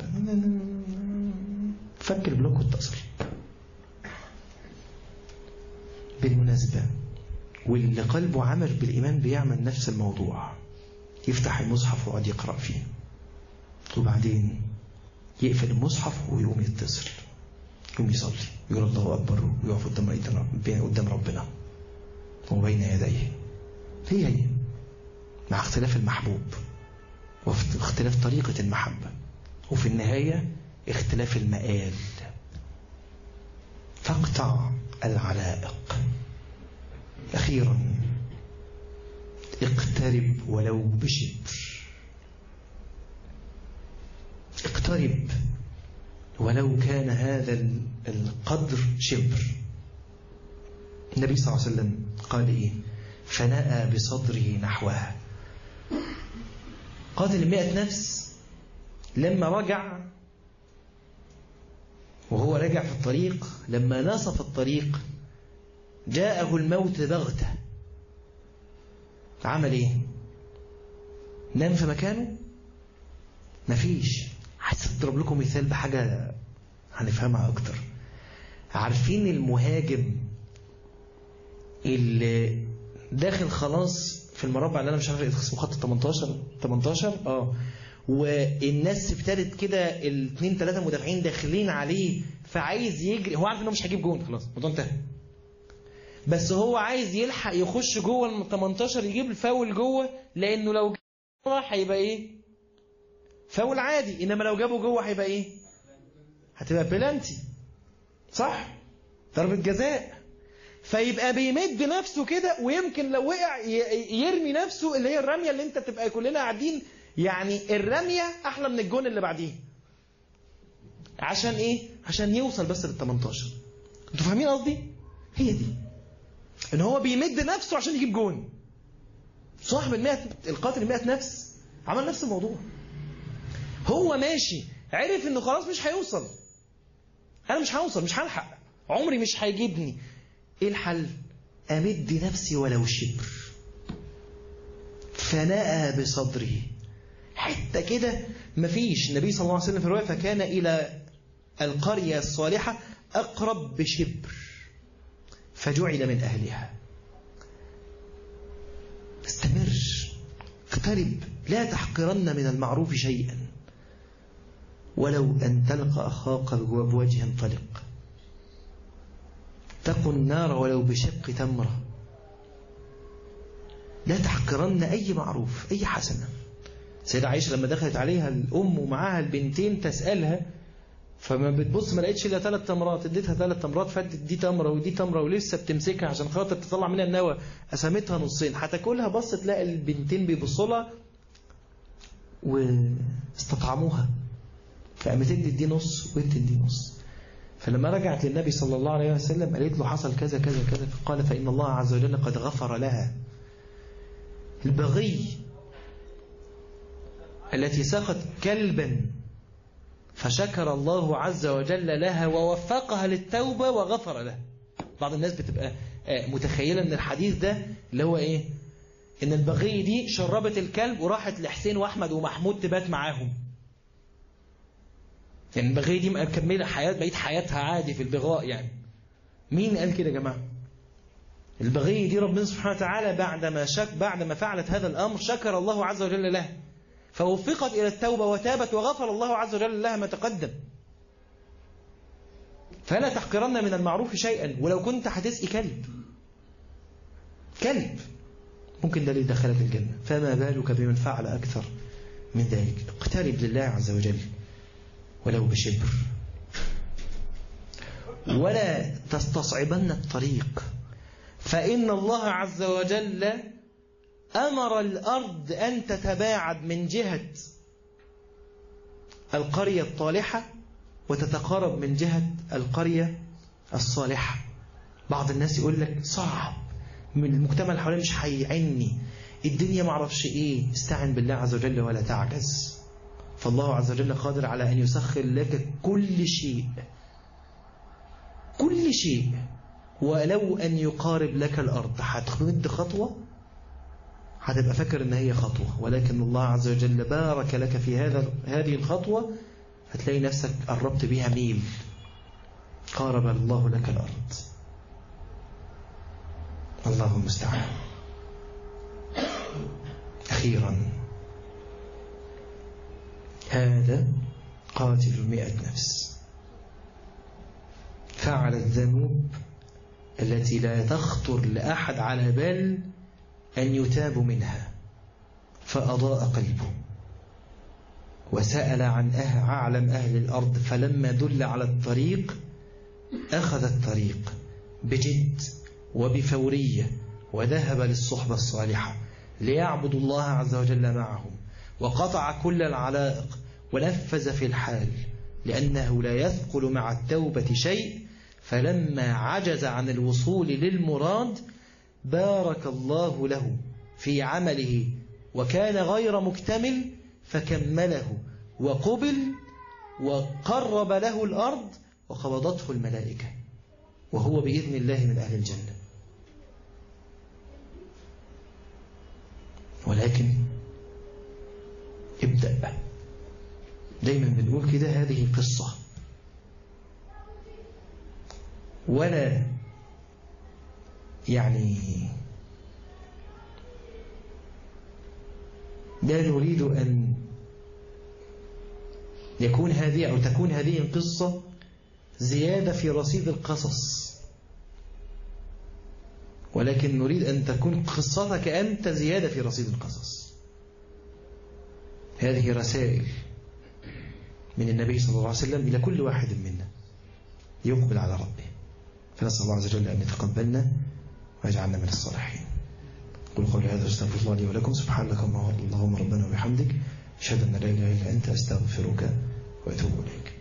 فك البلوك واتصل بالمناسبة واللي قلبه عمل بالإيمان بيعمل نفس الموضوع يفتح المصحف ويقعد يقرأ فيه وبعدين يقفل المصحف ويقوم يتصل يقوم يصلي يقول الله أكبر ويقف قدام قدام ربنا وبين يديه هي هي مع اختلاف المحبوب واختلاف طريقة المحبة وفي النهاية اختلاف المآل فاقطع العلائق أخيرا اقترب ولو بشبر اقترب ولو كان هذا القدر شبر النبي صلى الله عليه وسلم قال إيه فنأى بصدره نحوها قاتل مئة نفس لما رجع وهو راجع في الطريق لما نصف الطريق جاءه الموت بغتة عمل ايه نام في مكانه مفيش عايز اضرب لكم مثال بحاجة هنفهمها اكتر عارفين المهاجم اللي داخل خلاص في المربع اللي انا مش عارف اسمه خط 18 18 اه والناس ابتدت كده الاثنين ثلاثه مدافعين داخلين عليه فعايز يجري هو عارف انه مش هيجيب جون خلاص الموضوع انتهى بس هو عايز يلحق يخش جوه ال 18 يجيب الفاول جوه لانه لو جوه هيبقى ايه فاول عادي انما لو جابه جوه هيبقى ايه هتبقى بلانتي صح ضربه جزاء فيبقى بيمد نفسه كده ويمكن لو وقع يرمي نفسه اللي هي الرميه اللي انت تبقى كلنا قاعدين يعني الرميه احلى من الجون اللي بعديه عشان ايه عشان يوصل بس لل 18 انتوا فاهمين قصدي هي دي ان هو بيمد نفسه عشان يجيب جون صاحب المئة القاتل المئة نفس عمل نفس الموضوع هو ماشي عرف انه خلاص مش هيوصل انا مش هوصل مش هلحق عمري مش هيجيبني ايه الحل امد نفسي ولو شبر فنأى بصدره حتى كده مفيش النبي صلى الله عليه وسلم في الرواية فكان إلى القرية الصالحة أقرب بشبر فجعل من أهلها استمر اقترب لا تحقرن من المعروف شيئا ولو أن تلقى أخاك بوجه طلق اتقوا النار ولو بشق تمرة لا تحقرن أي معروف أي حسنة سيدة عائشة لما دخلت عليها الأم ومعاها البنتين تسألها فما بتبص ما لقيتش الا ثلاث تمرات اديتها ثلاث تمرات فدت دي تمره ودي تمره ولسه بتمسكها عشان خاطر تطلع منها النوى قسمتها نصين هتاكلها بص تلاقي البنتين بيبصوا لها واستطعموها فقامت تدي دي نص وتدي دي نص فلما رجعت للنبي صلى الله عليه وسلم قالت له حصل كذا كذا كذا فقال فإن الله عز وجل قد غفر لها البغي التي سقت كلبا فشكر الله عز وجل لها ووفقها للتوبة وغفر لها بعض الناس بتبقى متخيلة ان الحديث ده اللي هو ايه ان البغي دي شربت الكلب وراحت لحسين واحمد ومحمود تبات معاهم يعني البغي دي مكملة حياة بقيت حياتها عادي في البغاء يعني مين قال كده يا جماعة البغي دي ربنا سبحانه وتعالى بعدما شك بعدما فعلت هذا الأمر شكر الله عز وجل لها فوفقت إلى التوبة وتابت وغفر الله عز وجل لها ما تقدم فلا تحقرن من المعروف شيئا ولو كنت هتسقي كلب كلب ممكن ده اللي يدخلك الجنة فما بالك بمن فعل أكثر من ذلك اقترب لله عز وجل ولو بشبر ولا تستصعبن الطريق فإن الله عز وجل أمر الأرض أن تتباعد من جهة القرية الطالحة وتتقارب من جهة القرية الصالحة بعض الناس يقول لك صعب من المجتمع اللي حواليه مش هيعني الدنيا معرفش ايه استعن بالله عز وجل ولا تعجز فالله عز وجل قادر على أن يسخر لك كل شيء كل شيء ولو أن يقارب لك الأرض هتمد خطوة هتبقى فاكر ان هي خطوة ولكن الله عز وجل بارك لك في هذا هذه الخطوة هتلاقي نفسك قربت بها ميل قارب الله لك الأرض الله المستعان أخيرا هذا قاتل مئة نفس فعل الذنوب التي لا تخطر لأحد على بال أن يتاب منها فأضاء قلبه وسأل عن أهل أعلم أهل الأرض فلما دل على الطريق أخذ الطريق بجد وبفورية وذهب للصحبة الصالحة ليعبد الله عز وجل معهم وقطع كل العلائق ونفذ في الحال لأنه لا يثقل مع التوبة شيء فلما عجز عن الوصول للمراد بارك الله له في عمله وكان غير مكتمل فكمله وقبل وقرب له الأرض وقبضته الملائكة وهو بإذن الله من أهل الجنة ولكن ابدأ دايما بنقول كده هذه قصة ولا يعني لا نريد أن يكون هذه أو تكون هذه القصة زيادة في رصيد القصص ولكن نريد أن تكون قصتك أنت زيادة في رصيد القصص هذه رسائل من النبي صلى الله عليه وسلم إلى كل واحد منا يقبل على ربه فنسأل الله عز وجل أن يتقبلنا ويجعلنا من الصالحين قل قولي هذا استغفر الله لي ولكم سبحانك اللهم ربنا وبحمدك أشهد أن لا إله إلا أنت أستغفرك وأتوب إليك